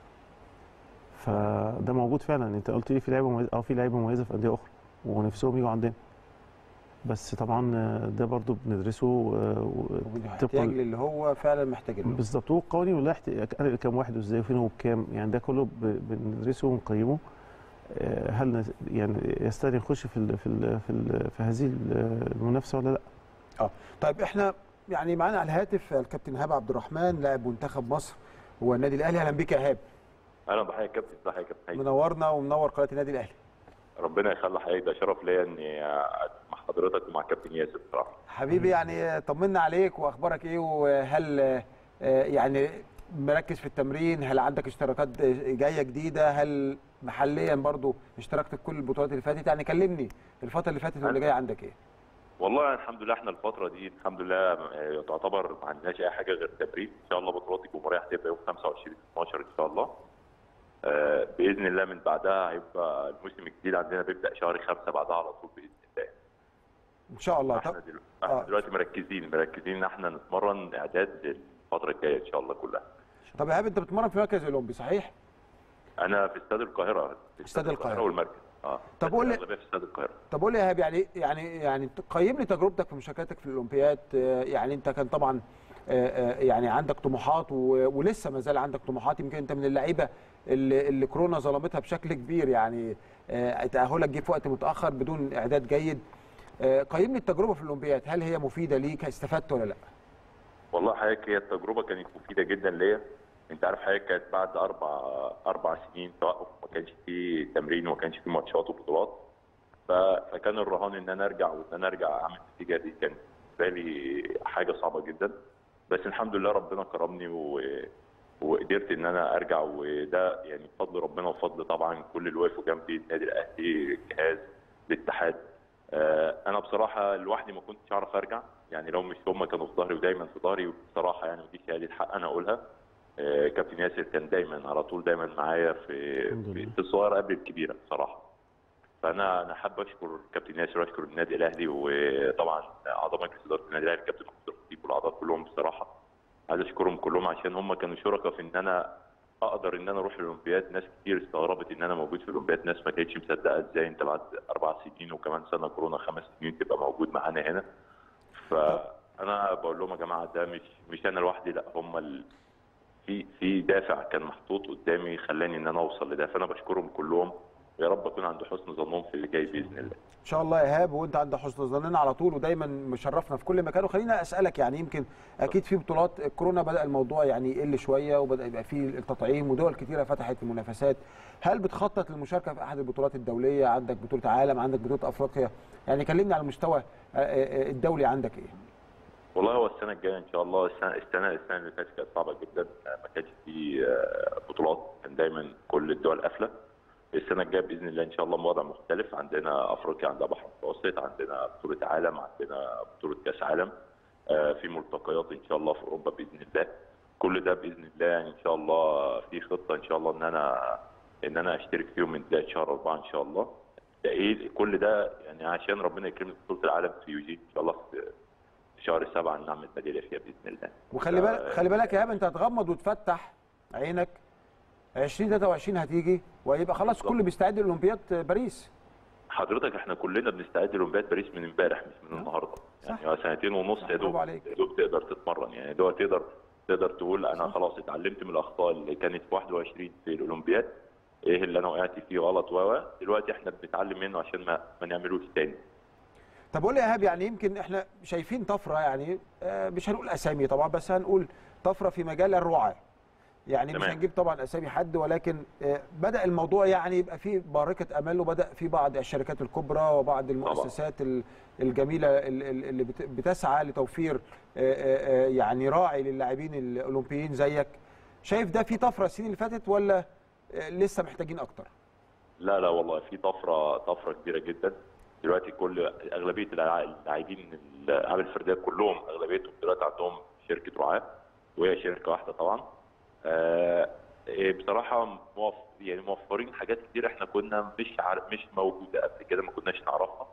فده موجود فعلا انت قلت لي في لعيبه مميزه اه في لعيبه مميزه في انديه اخرى ونفسهم يجوا عندنا بس طبعا آه، ده برضو بندرسه آه، و- ودي احتياج للي هو فعلا محتاج له بالظبط والقوانين واللائحه انا كام واحد وازاي وفين هو بكام يعني ده كله ب- بندرسه ونقيمه آه، هل نت- يعني يستدعي نخش في ال في ال في, ال في هذه المنافسه ولا لا؟ اه طيب احنا يعني معانا على الهاتف الكابتن ايهاب عبد الرحمن لاعب منتخب مصر والنادي الاهلي اهلا بك يا ايهاب اهلا بحضرتك يا كابتن ازي حضرتك يا كابتن منورنا ومنور قناه النادي الاهلي ربنا يخلي حضرتك ده شرف ليا اني أقعد مع حضرتك ومع كابتن ياسر بصراحه حبيبي يعني طمنا عليك واخبارك ايه وهل آه، يعني مركز في التمرين هل عندك اشتراكات جايه جديده هل محليا برضو اشتركت في كل البطولات اللي فاتت يعني كلمني الفتره اللي فاتت واللي جايه عندك ايه والله الحمد لله احنا الفتره دي الحمد لله آه، تعتبر ما عندناش اي حاجه غير تمرين ان شاء الله بطولات الجمهوريه هتبقى يوم 25 12 ان شاء الله آه، باذن الله من بعدها هيبقى الموسم الجديد عندنا بيبدا شهر خمسة بعدها على طول باذن الله ان شاء الله طب احنا دلوقتي, احنا دلوقتي مركزين مركزين ان احنا نتمرن اعداد للفتره الجايه ان شاء الله كلها طب يا ايهاب انت بتتمرن في مركز الاولمبي صحيح انا في استاد القاهره في استاد القاهرة. والمركز اه طب بس قول لي- الأغلبية في استاد القاهره طب قول لي يا ايهاب يعني يعني يعني قيم لي تجربتك في مشاركتك في الاولمبياد آه، يعني انت كان طبعا آه، آه، يعني عندك طموحات و- ولسه ما زال عندك طموحات يمكن انت من اللعيبه اللي, اللي كورونا ظلمتها بشكل كبير يعني آه، تاهلك جه في وقت متاخر بدون اعداد جيد آه، قيم لي التجربه في الاولمبياد هل هي مفيده ليك استفدت ولا لا؟ والله حضرتك هي التجربه كانت مفيده جدا ليا انت عارف حضرتك كانت بعد اربع اربع سنين توقف ما كانش في تمرين وما كانش في ماتشات وبطولات ف- فكان الرهان ان انا ارجع وان انا ارجع اعمل نتيجه دي كانت بالنسبه لي حاجه صعبه جدا بس الحمد لله ربنا كرمني و... وقدرت ان انا ارجع وده يعني بفضل ربنا وفضل طبعا كل اللي وقفوا جنبي النادي الاهلي الجهاز الاتحاد آه، انا بصراحه لوحدي ما كنتش اعرف ارجع يعني لو مش هم كانوا في ظهري ودايما في ظهري بصراحه يعني ودي شهاده حق انا اقولها آه، كابتن ياسر كان دايما على طول دايما معايا في في في الصغيره قبل الكبيره بصراحه فانا انا حابب اشكر كابتن ياسر واشكر النادي الاهلي وطبعا اعضاء مجلس اداره النادي الاهلي كابتن محمود الخطيب والاعضاء كلهم بصراحه عايز اشكرهم كلهم عشان هم كانوا شركاء في ان انا اقدر ان انا اروح الاولمبياد ناس كتير استغربت ان انا موجود في الاولمبياد ناس ما كانتش مصدقه ازاي انت بعد اربع سنين وكمان سنه كورونا خمس سنين تبقى موجود معانا هنا فانا بقول لهم يا جماعه ده مش مش انا لوحدي لا هم ال... في في دافع كان محطوط قدامي خلاني ان انا اوصل لده فانا بشكرهم كلهم يا رب اكون عند حسن ظنهم في اللي جاي باذن الله ان شاء الله يا ايهاب وانت عند حسن ظننا على طول ودايما مشرفنا في كل مكان وخلينا اسالك يعني يمكن اكيد في بطولات الكورونا بدا الموضوع يعني يقل شويه وبدا يبقى فيه التطعيم ودول كتيره فتحت المنافسات هل بتخطط للمشاركه في احد البطولات الدوليه عندك بطوله عالم عندك بطوله افريقيا يعني كلمني على المستوى آه، آه، الدولي عندك ايه والله هو السنه الجايه ان شاء الله السنه السنه السنه اللي فاتت كانت صعبه جدا ما كانش في آه، بطولات كان دايما كل الدول قافله السنه الجايه باذن الله ان شاء الله وضع مختلف عندنا افريقيا عندنا بحر متوسط عندنا بطوله عالم عندنا بطوله كاس عالم آه، في ملتقيات ان شاء الله في اوروبا باذن الله كل ده باذن الله يعني ان شاء الله في خطه ان شاء الله ان انا ان انا اشترك فيهم من بدايه شهر اربعه ان شاء الله ده ايه كل ده يعني عشان ربنا يكرمني في بطوله العالم في يوجي ان شاء الله في في شهر سبعه نعمل ميداليه فيها باذن الله وخلي بالك خلي بالك يا ايهاب انت هتغمض وتفتح عينك 2023 هتيجي وهيبقى خلاص كله بيستعد لاولمبياد باريس حضرتك احنا كلنا بنستعد لاولمبياد باريس من امبارح مش من النهارده يعني هو سنتين ونص يا دوب يا دوب تقدر تتمرن يعني دوب تقدر تقدر تقول انا خلاص اتعلمت من الاخطاء اللي كانت في 21 في الاولمبياد ايه اللي انا وقعت فيه غلط و دلوقتي احنا بنتعلم منه عشان ما, ما نعملوش تاني طب قول لي يا ايهاب يعني يمكن احنا شايفين طفره يعني آه، مش هنقول اسامي طبعا بس هنقول طفره في مجال الرعاه يعني مش تمام. هنجيب طبعا اسامي حد ولكن آه، بدا الموضوع يعني يبقى فيه بارقه امل وبدا في بعض الشركات الكبرى وبعض المؤسسات ال- الجميله ال- ال- اللي بت- بتسعى لتوفير آه، آه، آه، يعني راعي للاعبين الاولمبيين زيك شايف ده في طفره السنين اللي فاتت ولا آه، لسه محتاجين اكتر لا لا والله في طفره طفره كبيره جدا دلوقتي كل اغلبيه اللاع- اللاعبين الالعاب الفرديه كلهم اغلبيتهم دلوقتي عندهم شركه رعاه وهي شركه واحده طبعا آه إيه بصراحه موف يعني موفرين حاجات كتير احنا كنا مش عارف مش موجوده قبل كده ما كناش نعرفها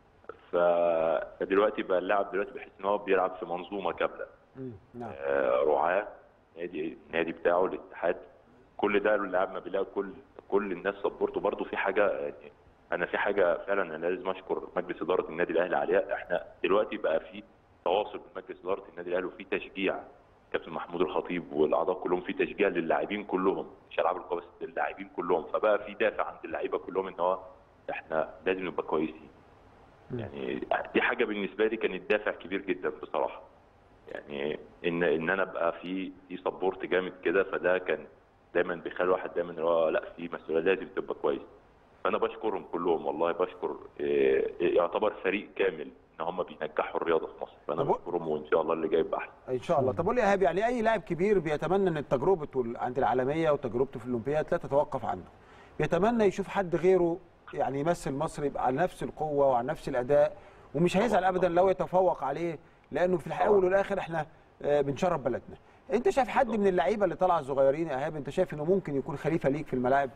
ف- فدلوقتي بقى اللاعب دلوقتي بيحس ان هو بيلعب في منظومه كامله نعم آه، رعاه نادي النادي بتاعه الاتحاد كل ده اللاعب ما بيلاقي كل كل الناس سبورته برضه في حاجه يعني انا في حاجه فعلا انا لازم اشكر مجلس اداره النادي الاهلي عليها احنا دلوقتي بقى في تواصل بين مجلس اداره النادي الاهلي وفي تشجيع كابتن محمود الخطيب والاعضاء كلهم في تشجيع للاعبين كلهم مش العاب القوى بس للاعبين كلهم فبقى في دافع عند اللعيبه كلهم ان هو احنا لازم نبقى كويسين يعني دي حاجه بالنسبه لي كانت دافع كبير جدا بصراحه يعني ان ان انا ابقى في في سبورت جامد كده فده كان دايما بيخلي الواحد دايما اللي هو لا في مسؤوليه لازم تبقى كويس فانا بشكرهم كلهم والله بشكر إيه، يعتبر فريق كامل ان هم بينجحوا الرياضه في مصر فانا بشكرهم وان شاء الله اللي جاي يبقى احسن ان شاء الله طب قول لي يا ايهاب يعني اي لاعب كبير بيتمنى ان تجربته ال- عند العالميه وتجربته في الاولمبياد لا تتوقف عنده بيتمنى يشوف حد غيره يعني يمثل مصر يبقى على نفس القوه وعلى نفس الاداء ومش هيزعل ابدا لو يتفوق عليه لانه في الاول والاخر احنا آه، بنشرف بلدنا انت شايف حد من اللعيبه اللي طالعه الصغيرين يا ايهاب انت شايف انه ممكن يكون خليفه ليك في الملاعب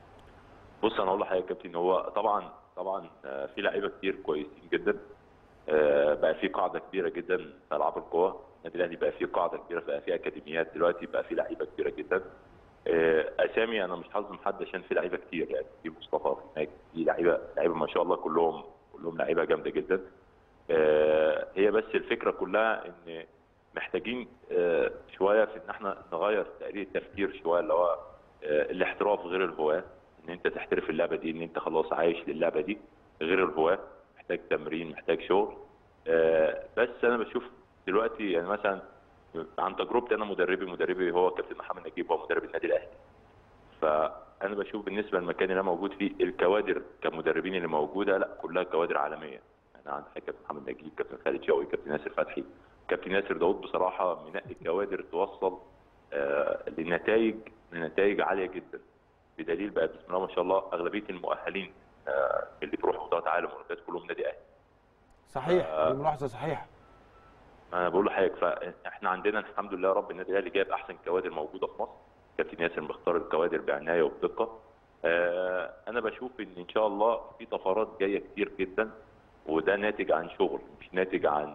بص انا اقول لحضرتك يا كابتن هو طبعا طبعا آه، في لعيبه كتير كويسين جدا آه، بقى في قاعده كبيره جدا في العاب القوى النادي الاهلي بقى في قاعده كبيره بقى في اكاديميات دلوقتي بقى في لعيبه كتيره جدا آه، اسامي انا مش هظلم حد عشان في لعيبه كتير يعني في مصطفى في ماجد في لعيبه لعيبه ما شاء الله كلهم كلهم لعيبه جامده جدا آه، هي بس الفكره كلها ان محتاجين آه، شويه في ان احنا نغير تقرير التفكير شويه اللي هو آه، الاحتراف غير الهواه ان انت تحترف اللعبه دي ان انت خلاص عايش للعبه دي غير الهواه محتاج تمرين محتاج شغل آه، بس انا بشوف دلوقتي يعني مثلا عن تجربتي انا مدربي مدربي هو كابتن محمد نجيب هو مدرب النادي الاهلي فانا بشوف بالنسبه للمكان اللي انا موجود فيه الكوادر كمدربين اللي موجوده لا كلها كوادر عالميه انا عندي كابتن محمد نجيب كابتن خالد شوقي كابتن ياسر فتحي كابتن ياسر داوود بصراحه منقي كوادر توصل آه، لنتائج لنتائج عاليه جدا بدليل بقى بسم الله ما شاء الله اغلبيه المؤهلين آه، اللي بيروحوا بطولات عالم واولمبياد كلهم نادي اهلي صحيح آه. دي ملاحظه صحيحه انا بقول لحضرتك فاحنا عندنا الحمد لله رب النادي الاهلي جايب احسن كوادر موجوده في مصر كابتن ياسر مختار الكوادر بعنايه وبدقه آه، انا بشوف ان ان شاء الله في طفرات جايه كتير جدا وده ناتج عن شغل مش ناتج عن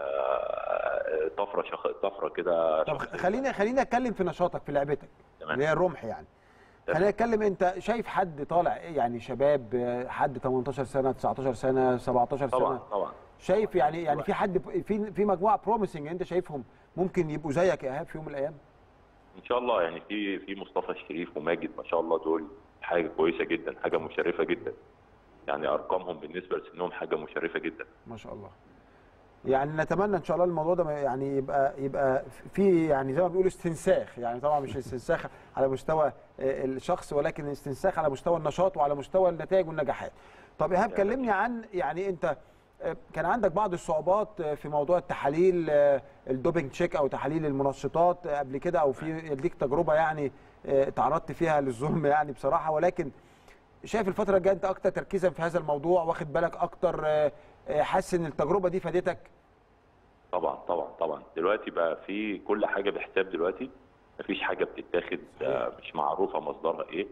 آه، طفره شخ... طفره كده طب خليني خليني اتكلم في نشاطك في لعبتك تمام. اللي هي الرمح يعني خلينا نتكلم انت شايف حد طالع ايه يعني شباب آه، حد 18 سنه 19 سنه 17 سنه طبعا طبعا شايف يعني يعني في حد في في مجموعه بروميسنج انت شايفهم ممكن يبقوا زيك يا ايهاب في يوم من الايام ان شاء الله يعني في في مصطفى الشريف وماجد ما شاء الله دول حاجه كويسه جدا حاجه مشرفه جدا يعني ارقامهم بالنسبه لسنهم حاجه مشرفه جدا ما شاء الله يعني نتمنى ان شاء الله الموضوع ده ما- يعني يبقى يبقى في يعني زي ما بيقولوا استنساخ يعني طبعا مش استنساخ على مستوى آه، الشخص ولكن استنساخ على مستوى النشاط وعلى مستوى النتائج والنجاحات. طب ايهاب كلمني عن يعني انت آه، كان عندك بعض الصعوبات آه، في موضوع التحاليل آه، الدوبينج تشيك او تحاليل المنشطات آه، قبل كده او في ليك تجربه يعني آه، تعرضت فيها للظلم يعني بصراحه ولكن شايف الفتره الجايه انت اكتر تركيزا في هذا الموضوع واخد بالك اكتر آه، آه، حاسس ان التجربه دي فادتك طبعا طبعا طبعا دلوقتي بقى في كل حاجه بحساب دلوقتي مفيش حاجه بتتاخد آه، مش معروفه مصدرها ايه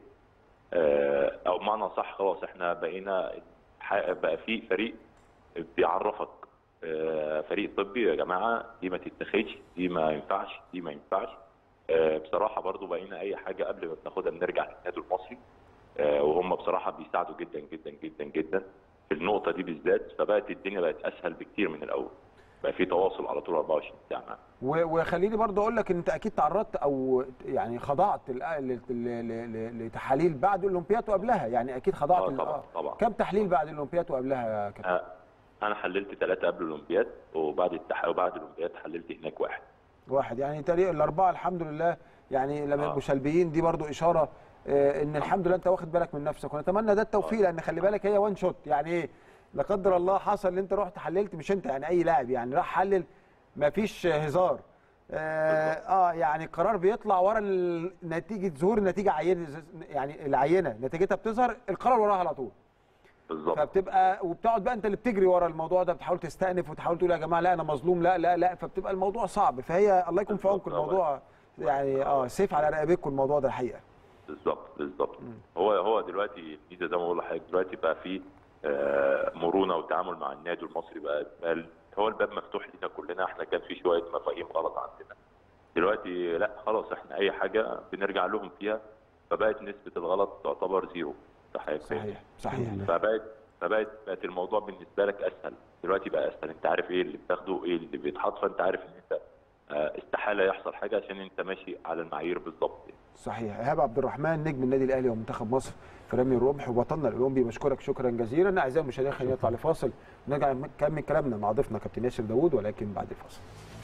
آه، او بمعنى صح خلاص احنا بقينا ح- بقى في فريق بيعرفك آه، فريق طبي يا جماعه دي ما تتاخدش دي ما ينفعش دي ما ينفعش آه، بصراحه برضو بقينا اي حاجه قبل ما بناخدها بنرجع للنادي المصري آه، وهم بصراحه بيساعدوا جدا جدا جدا جدا في النقطه دي بالذات فبقت الدنيا بقت اسهل بكتير من الاول بقى في تواصل على طول 24 ساعه معاهم و- وخليني برضه اقول لك ان انت اكيد تعرضت او يعني خضعت ل- ل- ل- ل- لتحاليل بعد الاولمبياد وقبلها يعني اكيد خضعت آه، ل- طبعا آه. طبعا كم تحليل بعد الاولمبياد وقبلها يا كابتن آه، انا حللت ثلاثه قبل الاولمبياد وبعد التح... وبعد الاولمبياد حللت هناك واحد واحد يعني تقريبا الاربعه الحمد لله يعني لما يبقوا سلبيين دي برضو اشاره آه، ان الحمد لله انت واخد بالك من نفسك ونتمنى ده التوفيق لان خلي بالك هي وان شوت يعني ايه لا قدر الله حصل ان انت رحت حللت مش انت يعني اي لاعب يعني راح حلل مفيش هزار آه, اه يعني القرار بيطلع ورا ال- نتيجه ظهور النتيجه عينه يعني العينه نتيجتها بتظهر القرار وراها على طول بالظبط فبتبقى وبتقعد بقى انت اللي بتجري ورا الموضوع ده بتحاول تستأنف وتحاول تقول يا جماعه لا انا مظلوم لا لا لا فبتبقى الموضوع صعب فهي الله يكون في عونكم الموضوع يعني اه سيف على رقبتكم الموضوع ده الحقيقه بالظبط بالظبط هو هو دلوقتي الميزه زي ما بقول لحضرتك دلوقتي بقى في آه، مرونه وتعامل مع النادي المصري بقى بقى ال- هو الباب مفتوح لينا كلنا احنا كان في شويه مفاهيم غلط عندنا دلوقتي لا خلاص احنا اي حاجه بنرجع لهم فيها فبقت نسبه الغلط تعتبر زيرو صحيح صحيح صحيح فبقت فبقت بقت الموضوع بالنسبه لك اسهل دلوقتي بقى اسهل انت عارف ايه اللي بتاخده ايه اللي بيتحط فانت عارف ان انت آه، استحاله يحصل حاجه عشان انت ماشي على المعايير بالظبط صحيح ايهاب عبد الرحمن نجم النادي الاهلي ومنتخب مصر في رمي الرمح وبطلنا الاولمبي بشكرك شكرا جزيلا اعزائي المشاهدين خلينا نطلع لفاصل ونرجع نكمل كلامنا مع ضيفنا كابتن ياسر داوود ولكن بعد الفاصل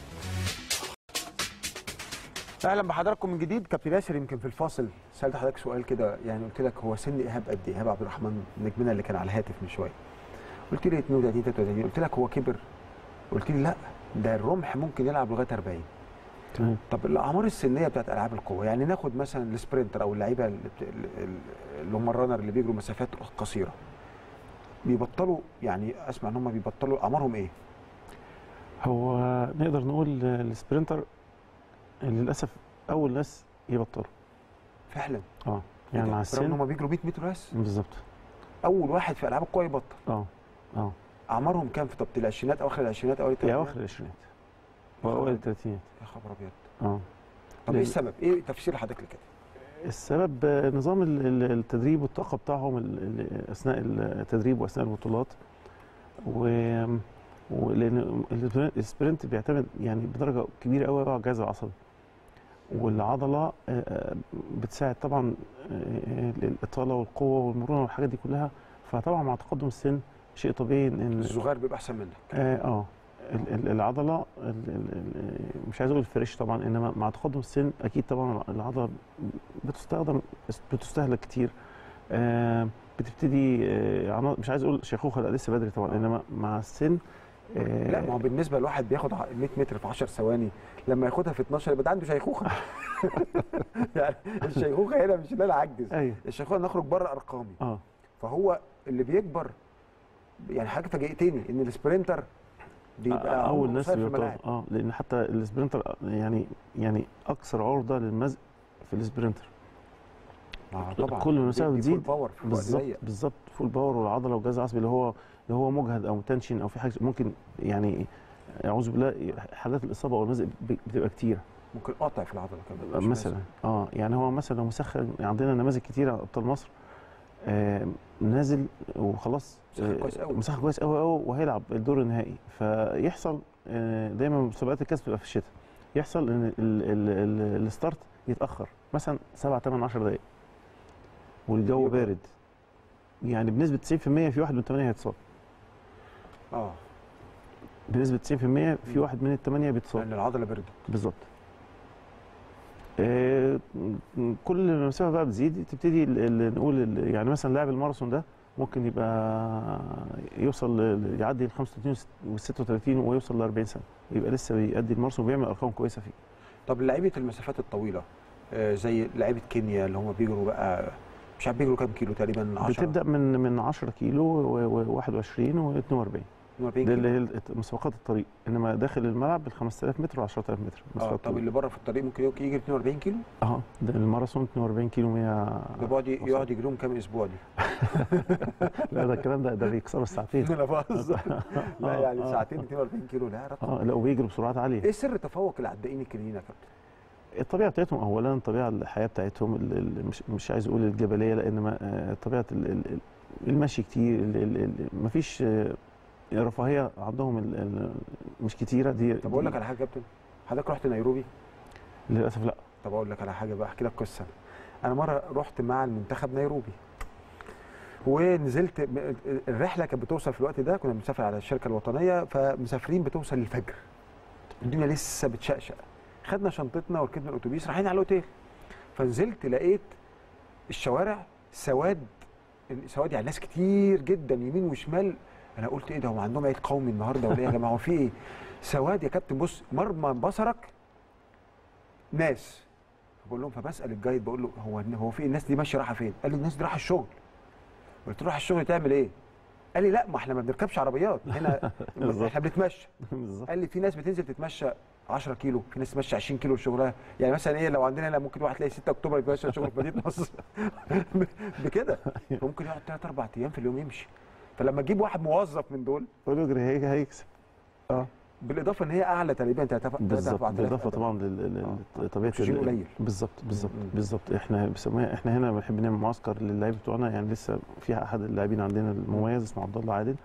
اهلا بحضراتكم من جديد كابتن ياسر يمكن في الفاصل سالت حضرتك سؤال كده يعني قلت لك هو سن ايهاب قد ايه ايهاب عبد الرحمن نجمنا اللي كان على الهاتف من شويه قلت لي 32 33 قلت لك هو كبر قلت لي لا ده الرمح ممكن يلعب لغايه 40 تمام طب الاعمار السنيه بتاعت العاب القوه يعني ناخد مثلا السبرنتر او اللعيبه اللي بت- اللي هم الرانر اللي بيجروا مسافات قصيره بيبطلوا يعني اسمع ان هم بيبطلوا اعمارهم ايه؟ هو نقدر نقول السبرنتر للاسف اول ناس يبطلوا فعلا اه يعني مع رغم ان السن هم بيجروا 100 متر بس بالظبط اول واحد في العاب القوه يبطل اه اه اعمارهم كام في طب العشرينات اواخر العشرينات اوائل يا الثلاثينات اواخر العشرينات واوائل الثلاثينات يا خبر ابيض اه طب ايه لأن- السبب؟ ايه تفسير حضرتك لكده؟ السبب آه، نظام ال- ال- التدريب والطاقه بتاعهم ال- ال- اثناء التدريب واثناء البطولات و ولان السبرنت بيعتمد يعني بدرجه كبيره قوي على الجهاز العصبي والعضله آه، آه، بتساعد طبعا آه، الاطاله والقوه والمرونه والحاجات دي كلها فطبعا مع تقدم السن شيء طبيعي ان الصغير بيبقى احسن منك اه اه ال- ال- العضله ال- ال- ال- مش عايز اقول الفريش طبعا انما مع تقدم السن اكيد طبعا العضله بتستخدم بتستهلك كتير آه بتبتدي آه عنا- مش عايز اقول شيخوخه لا لسه بدري طبعا انما مع السن آه لا ما هو بالنسبه لواحد بياخد ع- 100 متر في 10 ثواني لما ياخدها في 12 يبقى ده عنده شيخوخه يعني الشيخوخه هنا مش ان انا اعجز ايوه الشيخوخه نخرج بره ارقامي اه فهو اللي بيكبر يعني حاجه فاجئتني ان السبرنتر بيبقى اول عمره ناس قصير في بيبطلوا الملاعب اه لان حتى السبرنتر يعني يعني اكثر عرضه للمزق في السبرنتر آه طبعا كل ما المسافه بيدي فول بتزيد باور في وقت بالظبط ضيق. بالظبط فول باور والعضله والجهاز العصبي اللي هو اللي هو مجهد او تنشن او في حاجه ممكن يعني اعوذ بالله حالات الاصابه او المزق ب- بتبقى كتير ممكن قاطع في العضله كمان مش مثلا اه يعني هو مثلا لو مسخن عندنا نماذج كتيره ابطال مصر آه نازل وخلاص مسخن كويس أوي. مسخن كويس قوي قوي وهيلعب الدور النهائي فيحصل آه دايما مسابقات الكاس بتبقى في الشتاء يحصل ان ال- ال- ال- الستارت يتاخر مثلا 7 8 10 دقائق والجو يبقى- بارد يعني بنسبه 90% في واحد من الثمانيه هيتصاب اه بنسبه 90% في واحد من الثمانيه بيتصاب لان العضله بردت بالظبط آه، م- كل ما المسافه بقى بتزيد تبتدي ال- ال- نقول ال- يعني مثلا لاعب الماراثون ده ممكن يبقى يوصل ل- يعدي ال 35 وال 36 ويوصل ل 40 سنه يبقى لسه بيأدي الماراثون وبيعمل ارقام كويسه فيه طب لعيبه المسافات الطويله آه زي لعيبه كينيا اللي هم بيجروا بقى مش عارف بيجروا كام كيلو تقريبا 10 بتبدا من من 10 كيلو و21 و42 42 ده اللي كيلو هي مسابقات الطريق انما داخل الملعب ال 5000 متر و 10000 متر اه مسافات طب طويلة. اللي بره في الطريق ممكن يجي 42 كيلو اه ده الماراثون 42 كيلو 100 ده بيقعد يقعد يجريهم كام اسبوع دي لا ده الكلام ده ده بيكسروا الساعتين انا بهزر لا آه، يعني آه. ساعتين 42 كيلو لا رقم اه لا وبيجروا بسرعات عاليه ايه سر تفوق العدائين الكينيين يا كابتن؟ الطبيعه بتاعتهم اولا الطبيعه الحياه بتاعتهم ال- ال- مش مش عايز اقول الجبليه لا انما آه، طبيعه ال- ال- المشي كتير ال- ال- ال- مفيش آه، رفاهيه عندهم ال- ال- مش كتيره دي طب اقول دي- لك على حاجه يا كابتن حضرتك رحت نيروبي للاسف لا طب اقول لك على حاجه بقى احكي لك قصه انا مره رحت مع المنتخب نيروبي ونزلت م- الرحله كانت بتوصل في الوقت ده كنا بنسافر على الشركه الوطنيه فمسافرين بتوصل للفجر الدنيا لسه بتشقشق خدنا شنطتنا وركبنا الاتوبيس رايحين على الاوتيل فنزلت لقيت الشوارع سواد سواد يعني ناس كتير جدا يمين وشمال انا قلت ايه ده هم عندهم عيد قومي النهارده ولا ايه يا جماعه هو في ايه سواد يا كابتن بص مرمى بصرك ناس بقول لهم فبسال الجايد بقول له هو هو في الناس دي ماشيه رايحه فين؟ قال لي الناس دي رايحه الشغل قلت له رايحه الشغل تعمل ايه؟ قال لي لا ما احنا ما بنركبش عربيات هنا بالظبط. احنا بنتمشى بالظبط قال لي في ناس بتنزل تتمشى 10 كيلو في ناس تمشي 20 كيلو لشغلها يعني مثلا ايه لو عندنا هنا ممكن واحد تلاقي 6 اكتوبر يتمشى شغل في مدينه نصر بكده ممكن يقعد 3 4 ايام في اليوم يمشي فلما تجيب واحد موظف من دول قول له اجري هي- هيكسب اه بالاضافه ان هي اعلى تقريبا 3 بالظبط بالاضافه طبعا لطبيعه أكسجين قليل. بالظبط بالظبط مم. بالظبط احنا بنسميها احنا هنا بنحب نعمل معسكر للعيبه بتوعنا يعني لسه في احد اللاعبين عندنا المميز اسمه عبد الله عادل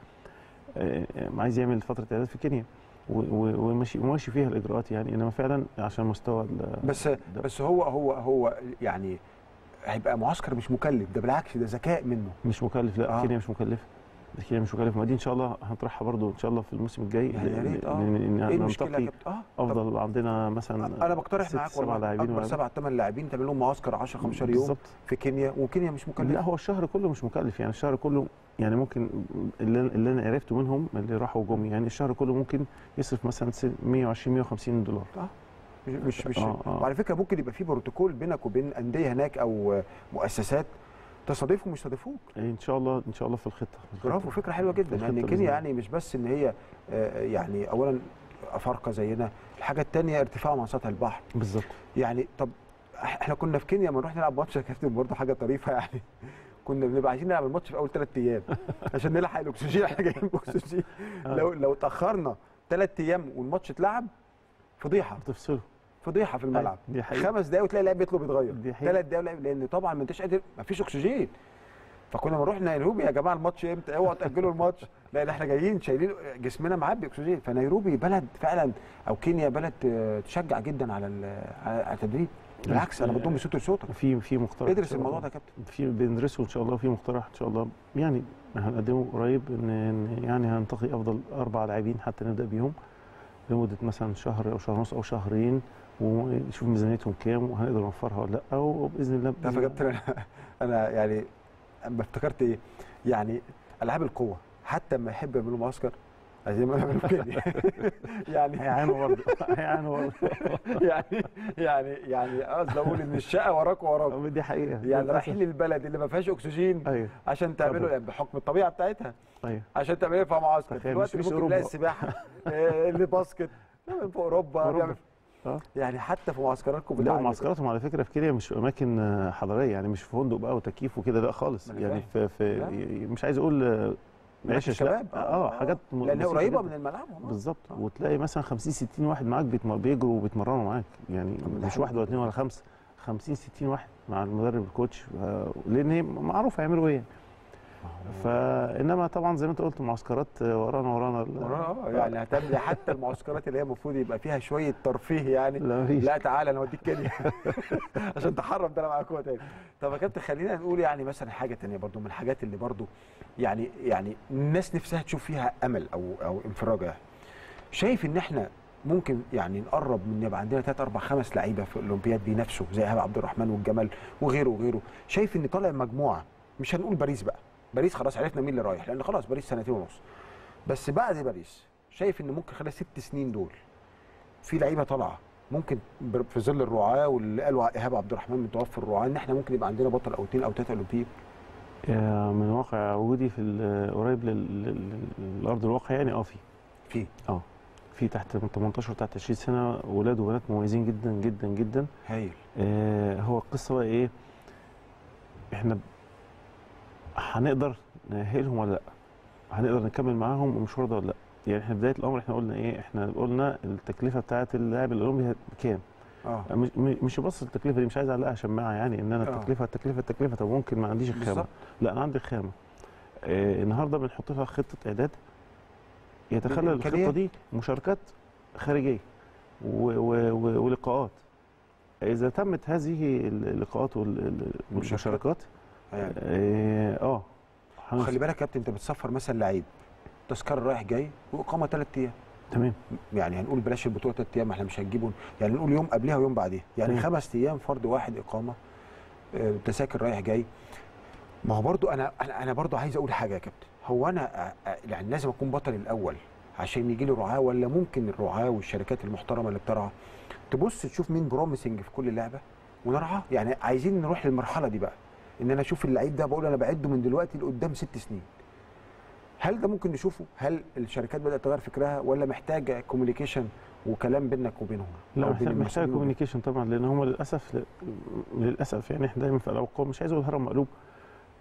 آه، آه، عايز يعمل فتره اعداد في كينيا و- و- وماشي وماشي فيها الاجراءات يعني انما فعلا عشان مستوى ال- بس بس هو هو هو يعني هيبقى معسكر مش مكلف ده بالعكس ده ذكاء منه مش مكلف لا آه. آه. كينيا مش مكلفه كينيا مش مكلفه ما دي ان شاء الله هنطرحها برضو ان شاء الله في الموسم الجاي يعني يا ريت اه لأن- لأن ايه المشكله يا ننتقي كابتن اه طب افضل عندنا مثلا انا بقترح ست معاك سبع والله لاعبين اكبر ولا- سبع ثمان لاعبين تعمل لهم معسكر 10 15 يوم بالظبط في كينيا وكينيا مش مكلفه لا هو الشهر كله مش مكلف يعني الشهر كله يعني ممكن اللي, اللي انا عرفته منهم اللي راحوا جم يعني الشهر كله ممكن يصرف مثلا س- 120 150 دولار اه مش مش, مش آه، آه. وعلى فكره ممكن يبقى في بروتوكول بينك وبين انديه هناك او مؤسسات تستضيفهم ويستضيفوك ان شاء الله ان شاء الله في الخطه في الخطة. برافو فكره حلوه جدا في يعني الخطة كينيا بإذن يعني مش بس ان هي آه، يعني اولا افارقه زينا الحاجه الثانيه ارتفاعهم عن سطح البحر بالظبط يعني طب احنا كنا في كينيا لما نروح نلعب ماتش يا كابتن برضه حاجه طريفه يعني كنا بنبقى عايزين نلعب الماتش في اول ثلاث ايام عشان نلحق الاكسجين احنا جايين باكسجين لو لو اتاخرنا ثلاث ايام والماتش اتلعب فضيحه تفصله فضيحه في الملعب دي حقيقة. خمس دقايق وتلاقي اللاعب بيطلب يتغير دي حقيقة. ثلاث دقايق واللاعب- لان طبعا ما انتش قادر ما فيش اكسجين فكنا بنروح نيروبي يا جماعه الماتش امتى اوعوا تاجلوا الماتش لا ده احنا جايين شايلين جسمنا معبي اكسجين فنيروبي بلد فعلا او كينيا بلد آه، تشجع جدا على ال- على على التدريب بالعكس انا بدوم بصوت لصوتك في في مقترح ادرس إن شاء الموضوع الله. ده يا كابتن في بندرسه ان شاء الله في مقترح ان شاء الله يعني هنقدمه قريب ان إن يعني هننتقي افضل اربع لاعبين حتى نبدا بيهم لمده مثلا شهر او شهر ونص او شهرين ونشوف ميزانيتهم كام وهنقدر نوفرها ولا لا وباذن الله تعرف يا كابتن انا انا يعني اما افتكرت ايه يعني العاب القوه حتى لما يحب يعملوا معسكر عايزين يعملوا في كينيا يعني هيعانوا برضه هيعانوا برضه يعني يعني يعني قصدي اقول ان الشقه وراك وراك دي حقيقه يعني للأسف. رايحين للبلد اللي ما فيهاش اكسجين ايوه عشان تعملوا طبعاً. بحكم الطبيعه بتاعتها ايوه عشان تعملوا فيها معسكر في تخيل، الوقت مش- اللي مش ممكن تلاقي أوروبا. السباحه آه، اللي باسكت نعمل في اوروبا أوروبا. نعمل- اه يعني حتى في معسكراتكم لا بتاعت- معسكراتهم على فكره في كينيا مش في اماكن آه، حضاريه يعني مش في فندق بقى وتكييف وكده لا خالص ما أنا يعني فاهم. في, لا. في مش عايز اقول آه، مراكز عيشه لا شباب. اه حاجات م- لان هي بسيطة قريبه جداً. من الملعب بالظبط وتلاقي مثلا 50 60 واحد معاك بيتم- بيجروا وبيتمرنوا معاك يعني ده مش حلو واحد ولا اثنين ولا خمسه 50 60 واحد مع المدرب الكوتش آه، لان هي معروف هيعملوا ايه فانما طبعا زي ما انت قلت المعسكرات آه، ورانا ورانا ال- اه يعني هتعمل حتى المعسكرات اللي هي المفروض يبقى فيها شويه ترفيه يعني لا مفيش لا تعالى انا اوديك كينيا عشان تحرم ده انا معاك هو تاني طب يا كابتن خلينا نقول يعني مثلا حاجه تانية برضو من الحاجات اللي برضو يعني يعني الناس نفسها تشوف فيها امل او او انفراجه يعني. شايف ان احنا ممكن يعني نقرب من يبقى عندنا ثلاث اربع خمس لعيبه في الاولمبياد بينافسوا زي ايهاب عبد الرحمن والجمال وغيره وغيره شايف ان طالع مجموعه مش هنقول باريس بقى باريس خلاص عرفنا مين اللي رايح لان خلاص باريس سنتين ونص بس بعد باريس شايف ان ممكن خلال ست سنين دول في لعيبه طالعه ممكن بر- في ظل الرعاه واللي قالوا ايهاب عبد الرحمن متوفر الرعاه ان احنا ممكن يبقى عندنا بطل او اثنين او ثلاثه اولمبيين آه، من واقع وجودي في ال- قريب لل- لل- للارض الواقع يعني اه في في اه في تحت من 18 تحت 20 سنه ولاد وبنات مميزين جدا جدا جدا هايل آه هو القصه بقى ايه احنا هنقدر نأهلهم ولا لا هنقدر نكمل معاهم المشوار ده ولا لا يعني احنا بدايه الامر احنا قلنا ايه احنا قلنا التكلفه بتاعه اللاعب الاولمبي بكام اه مش مش بس التكلفه دي مش عايز اعلقها شماعه يعني ان انا آه. التكلفه التكلفه التكلفه طب ممكن ما عنديش الخامه بالظبط. لا انا عندي الخامه آه النهارده بنحط لها خطه اعداد يتخلل بالإمكانيات. الخطه دي مشاركات خارجيه و و و ولقاءات اذا تمت هذه اللقاءات وال- والمشاركات يعني. اه اه هنوصل. خلي بالك يا كابتن انت بتسفر مثلا لعيب تذكره رايح جاي واقامه ثلاث ايام تمام يعني هنقول بلاش البطوله ثلاث ايام احنا مش هنجيبه يعني نقول يوم قبلها ويوم بعديها يعني تمام. خمس ايام فرد واحد اقامه آه، تذاكر رايح جاي ما هو برضو انا انا انا برضو عايز اقول حاجه يا كابتن هو انا آه، آه، يعني لازم اكون بطل الاول عشان يجي لي رعاه ولا ممكن الرعاه والشركات المحترمه اللي بترعى تبص تشوف مين بروميسنج في كل لعبه ونرعاه يعني عايزين نروح للمرحله دي بقى ان انا اشوف اللعيب ده بقول انا بعده من دلوقتي لقدام ست سنين هل ده ممكن نشوفه هل الشركات بدات تغير فكرها ولا محتاجه كوميونيكيشن وكلام بينك وبينهم لا أو بين محتاج محتاج المسؤولين؟ كوميونيكيشن طبعا لان هم للاسف للاسف يعني احنا دايما في الارقام مش عايز اقول هرم مقلوب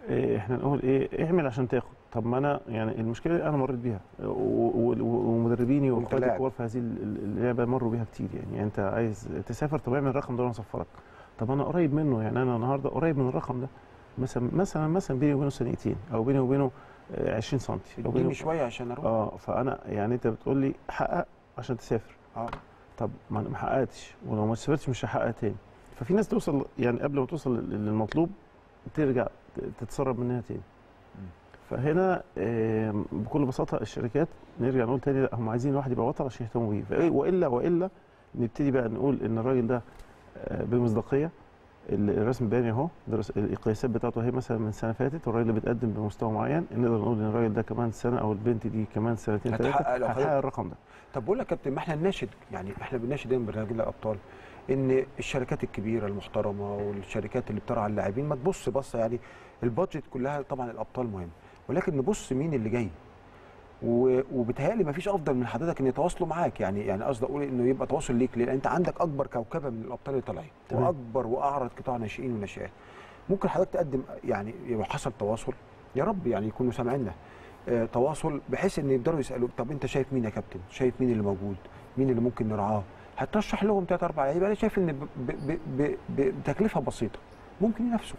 إيه، احنا نقول ايه اعمل عشان تاخد طب ما انا يعني المشكله اللي انا مريت بيها و- و- و- ومدربيني وأنت واخواتي لاعب. الكبار في هذه ال- ال- اللعبه مروا بيها كتير يعني انت عايز تسافر طب اعمل الرقم ده وانا اسفرك طب انا قريب منه يعني انا النهارده قريب من الرقم ده مثلا مثلا مثلا بيني وبينه سنتين او بيني وبينه آه، 20 سم او بيني اديني شويه عشان اروح اه فانا يعني انت بتقول لي حقق عشان تسافر اه طب ما انا ما حققتش ولو ما سافرتش مش هحقق تاني ففي ناس توصل يعني قبل ما توصل لل- للمطلوب ترجع ت- تتسرب منها تاني فهنا آم، بكل بساطه الشركات نرجع نقول تاني لا هم عايزين الواحد يبقى بطل عشان يهتموا بيه فإيه- والا والا نبتدي بقى نقول ان الراجل ده آه، بمصداقيه ال- الرسم بياني اهو درس القياسات بتاعته اهي مثلا من سنه فاتت والراجل اللي بيتقدم بمستوى معين نقدر نقول ان الراجل ده كمان سنه او البنت دي كمان سنتين ثلاثه هتحقق لو هتحقق خدت- الرقم ده طب بقول لك يا كابتن ما احنا نناشد يعني احنا بنناشد دايما برنامج الابطال ان الشركات الكبيره المحترمه والشركات اللي بترعى اللاعبين ما تبص بصه يعني البادجت كلها طبعا الابطال مهم ولكن نبص مين اللي جاي و- وبيتهيألي ما فيش افضل من حضرتك ان يتواصلوا معاك يعني يعني قصدي اقول انه يبقى تواصل ليك لان انت عندك اكبر كوكبه من الابطال اللي طالعين تمام. واكبر واعرض قطاع ناشئين وناشئات ممكن حضرتك تقدم يعني لو حصل تواصل يا رب يعني يكونوا سامعيننا آه، تواصل بحيث ان يقدروا يسالوا طب انت شايف مين يا كابتن شايف مين اللي موجود مين اللي ممكن نرعاه هترشح لهم ثلاث اربع لعيبه انا شايف ان ب- ب- ب- ب- ب- بتكلفه بسيطه ممكن ينافسوا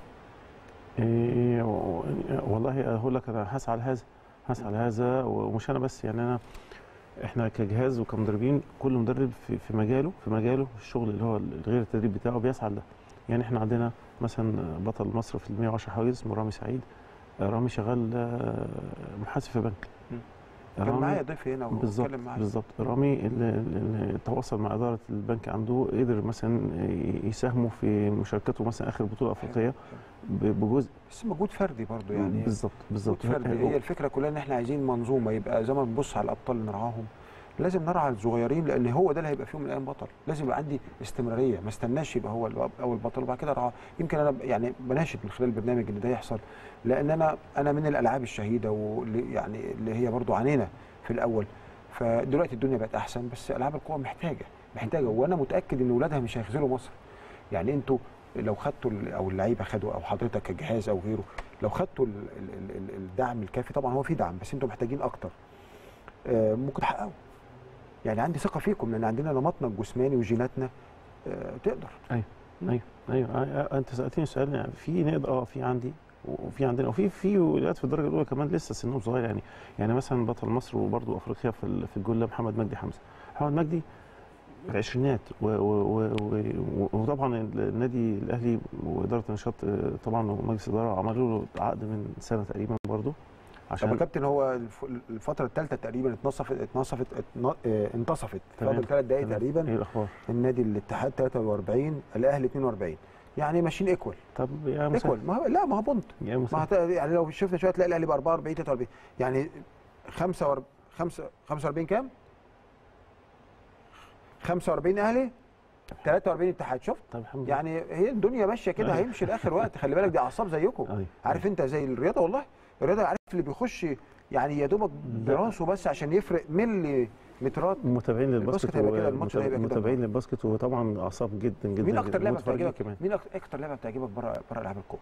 إيه و- والله اقول لك انا هسعى لهذا هسعى لهذا ومش انا بس يعني انا احنا كجهاز وكمدربين كل مدرب في, في مجاله في مجاله الشغل اللي هو غير التدريب بتاعه بيسعى لده يعني احنا عندنا مثلا بطل مصر في ال 110 حواجز اسمه رامي سعيد آه، رامي شغال آه، محاسب في بنك كان رامي- معايا ضيف هنا بالظبط واتكلم معايا بالظبط رامي اللي, اللي تواصل مع اداره البنك عنده قدر مثلا يساهموا في مشاركته مثلا اخر بطوله افريقيه ب- بجزء بس مجهود فردي برضو يعني بالظبط بالظبط مجهود فردي هي الفكره كلها ان احنا عايزين منظومه يبقى زي ما بنبص على الابطال اللي نرعاهم لازم نرعى الصغيرين لان هو ده اللي هيبقى فيهم من الايام بطل لازم يبقى عندي استمراريه ما استناش يبقى هو الأب- اول بطل وبعد كده ارعاه يمكن انا ب- يعني بناشد من خلال البرنامج ان ده يحصل لان انا انا من الالعاب الشهيده واللي يعني اللي هي برضو عانينا في الاول فدلوقتي الدنيا بقت احسن بس العاب القوى محتاجه محتاجه وانا متاكد ان اولادها مش هيخذلوا مصر يعني انتوا لو خدتوا ال- او اللعيبه خدوا او حضرتك كجهاز او غيره لو خدتوا ال- ال- ال- الدعم الكافي طبعا هو في دعم بس انتوا محتاجين اكتر آه، ممكن تحققوا يعني عندي ثقه فيكم لان عندنا نمطنا الجسماني وجيناتنا آه، تقدر ايوه ايوه ايوه آه، آه، انت سالتني سؤال يعني في نقدر اه في عندي وفي عندنا وفي في ولاد في الدرجه الاولى كمان لسه سنهم صغير يعني يعني مثلا بطل مصر وبرضه افريقيا في ال- في الجله محمد مجدي حمزه محمد مجدي العشرينات و- و- و- و- وطبعا النادي الاهلي واداره النشاط آه، طبعا ومجلس الاداره عملوا له عقد من سنه تقريبا برضه طب يا عشان كابتن هو الف- الفتره الثالثه تقريبا اتنصفت اتنصفت اتن- آه، انتصفت تمام، فاضل ثلاث دقائق تمام. تقريبا ايه الاخبار؟ النادي الاتحاد 43 الاهلي 42 يعني ماشيين ايكوال طب يا مسهل ايكوال ما هو لا ما هو بونت يا ما مسهل هت... يعني لو شفنا شويه تلاقي الاهلي ب 44 43 يعني 45 45 كام؟ 45 اهلي 43 اتحاد شفت؟ طب الحمد لله يعني هي الدنيا ماشيه كده أيوة. هيمشي لاخر وقت خلي بالك دي اعصاب زيكم أيوة. عارف انت زي الرياضه والله الرياضه عارف اللي بيخش يعني يا دوبك براسه بس عشان يفرق ملي مترات متابعين للباسكت الباسكت هيبقى كده، الماتش هيبقى كده. متابعين للباسكت وطبعا اعصاب جدا جدا مين اكتر جداً. لعبه متفرجين بتعجبك كمان مين أكتر- اكتر لعبه بتعجبك بره بره العاب القوه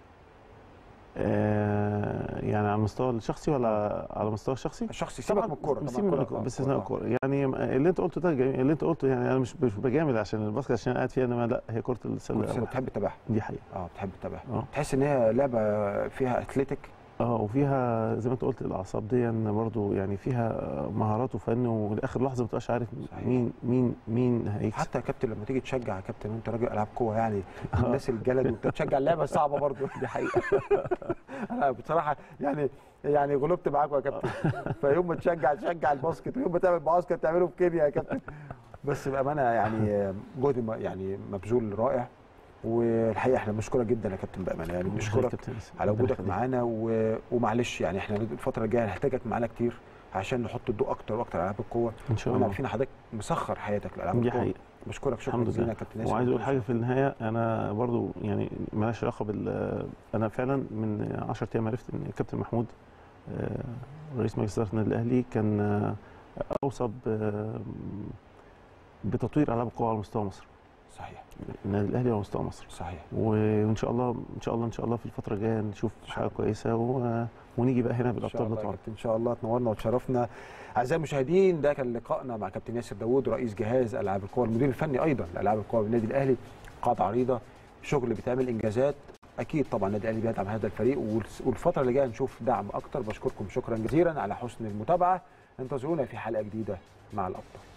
آه يعني على المستوى الشخصي ولا على المستوى الشخصي؟ الشخصي سيبك من الكوره طبعاً سيبك من الكورة- الكوره آه، باستثناء الكورة. الكوره يعني اللي انت قلته ده جميل اللي انت قلته يعني انا مش مش بجامل عشان الباسكت عشان أنا قاعد فيها انما لا هي كره السله كرة السلة بتحب تتابعها دي حقيقه اه بتحب تتابعها اه تحس ان هي لعبه فيها اتلتيك اه وفيها زي ما انت قلت الاعصاب دي برضو يعني فيها مهارات وفن ولاخر لحظه ما بتبقاش عارف صحيح. مين مين مين هيكسب حتى يا كابتن لما تيجي تشجع يا كابتن وانت راجل العاب قوه يعني الناس الجلد وانت تشجع اللعبه صعبه برضو دي حقيقه انا بصراحه يعني يعني غلبت معاكم يا كابتن فيوم ما تشجع تشجع الباسكت ويوم ما تعمل معسكر تعمله في كينيا يا كابتن بس بامانه يعني جهد م- يعني مبذول رائع والحقيقه احنا بنشكرك جدا يا كابتن بامانه يعني بنشكرك كابتن ياسر. على ربنا وجودك يخليك. معانا و... ومعلش يعني احنا الفتره الجايه هنحتاجك معانا كتير عشان نحط الضوء اكتر واكتر على العاب القوه ان شاء واحنا الله عارفين حضرتك مسخر حياتك لالعاب دي القوه حقيقه بشكرك شكرا الحمد جزيلا لله يا كابتن ياسر وعايز اقول حاجه في النهايه انا برضو يعني مالهاش علاقه بال انا فعلا من 10 ايام عرفت ان الكابتن محمود آه، رئيس مجلس اداره النادي الاهلي كان آه، اوصى ب- بتطوير العاب القوى على مستوى مصر صحيح النادي الاهلي على مستوى مصر صحيح وان شاء الله ان شاء الله ان شاء الله في الفتره الجايه نشوف حاجه كويسه و... ونيجي بقى هنا ان شاء بالابطال الله يا بتوعنا كابتن ان شاء الله تنورنا وتشرفنا اعزائي المشاهدين ده كان لقائنا مع كابتن ياسر داوود رئيس جهاز العاب القوى المدير الفني ايضا لالعاب القوى بالنادي الاهلي قاعده عريضه شغل بيتعمل انجازات اكيد طبعا النادي الاهلي بيدعم هذا الفريق والس- والفتره اللي جايه نشوف دعم اكتر بشكركم شكرا جزيلا على حسن المتابعه انتظرونا في حلقه جديده مع الابطال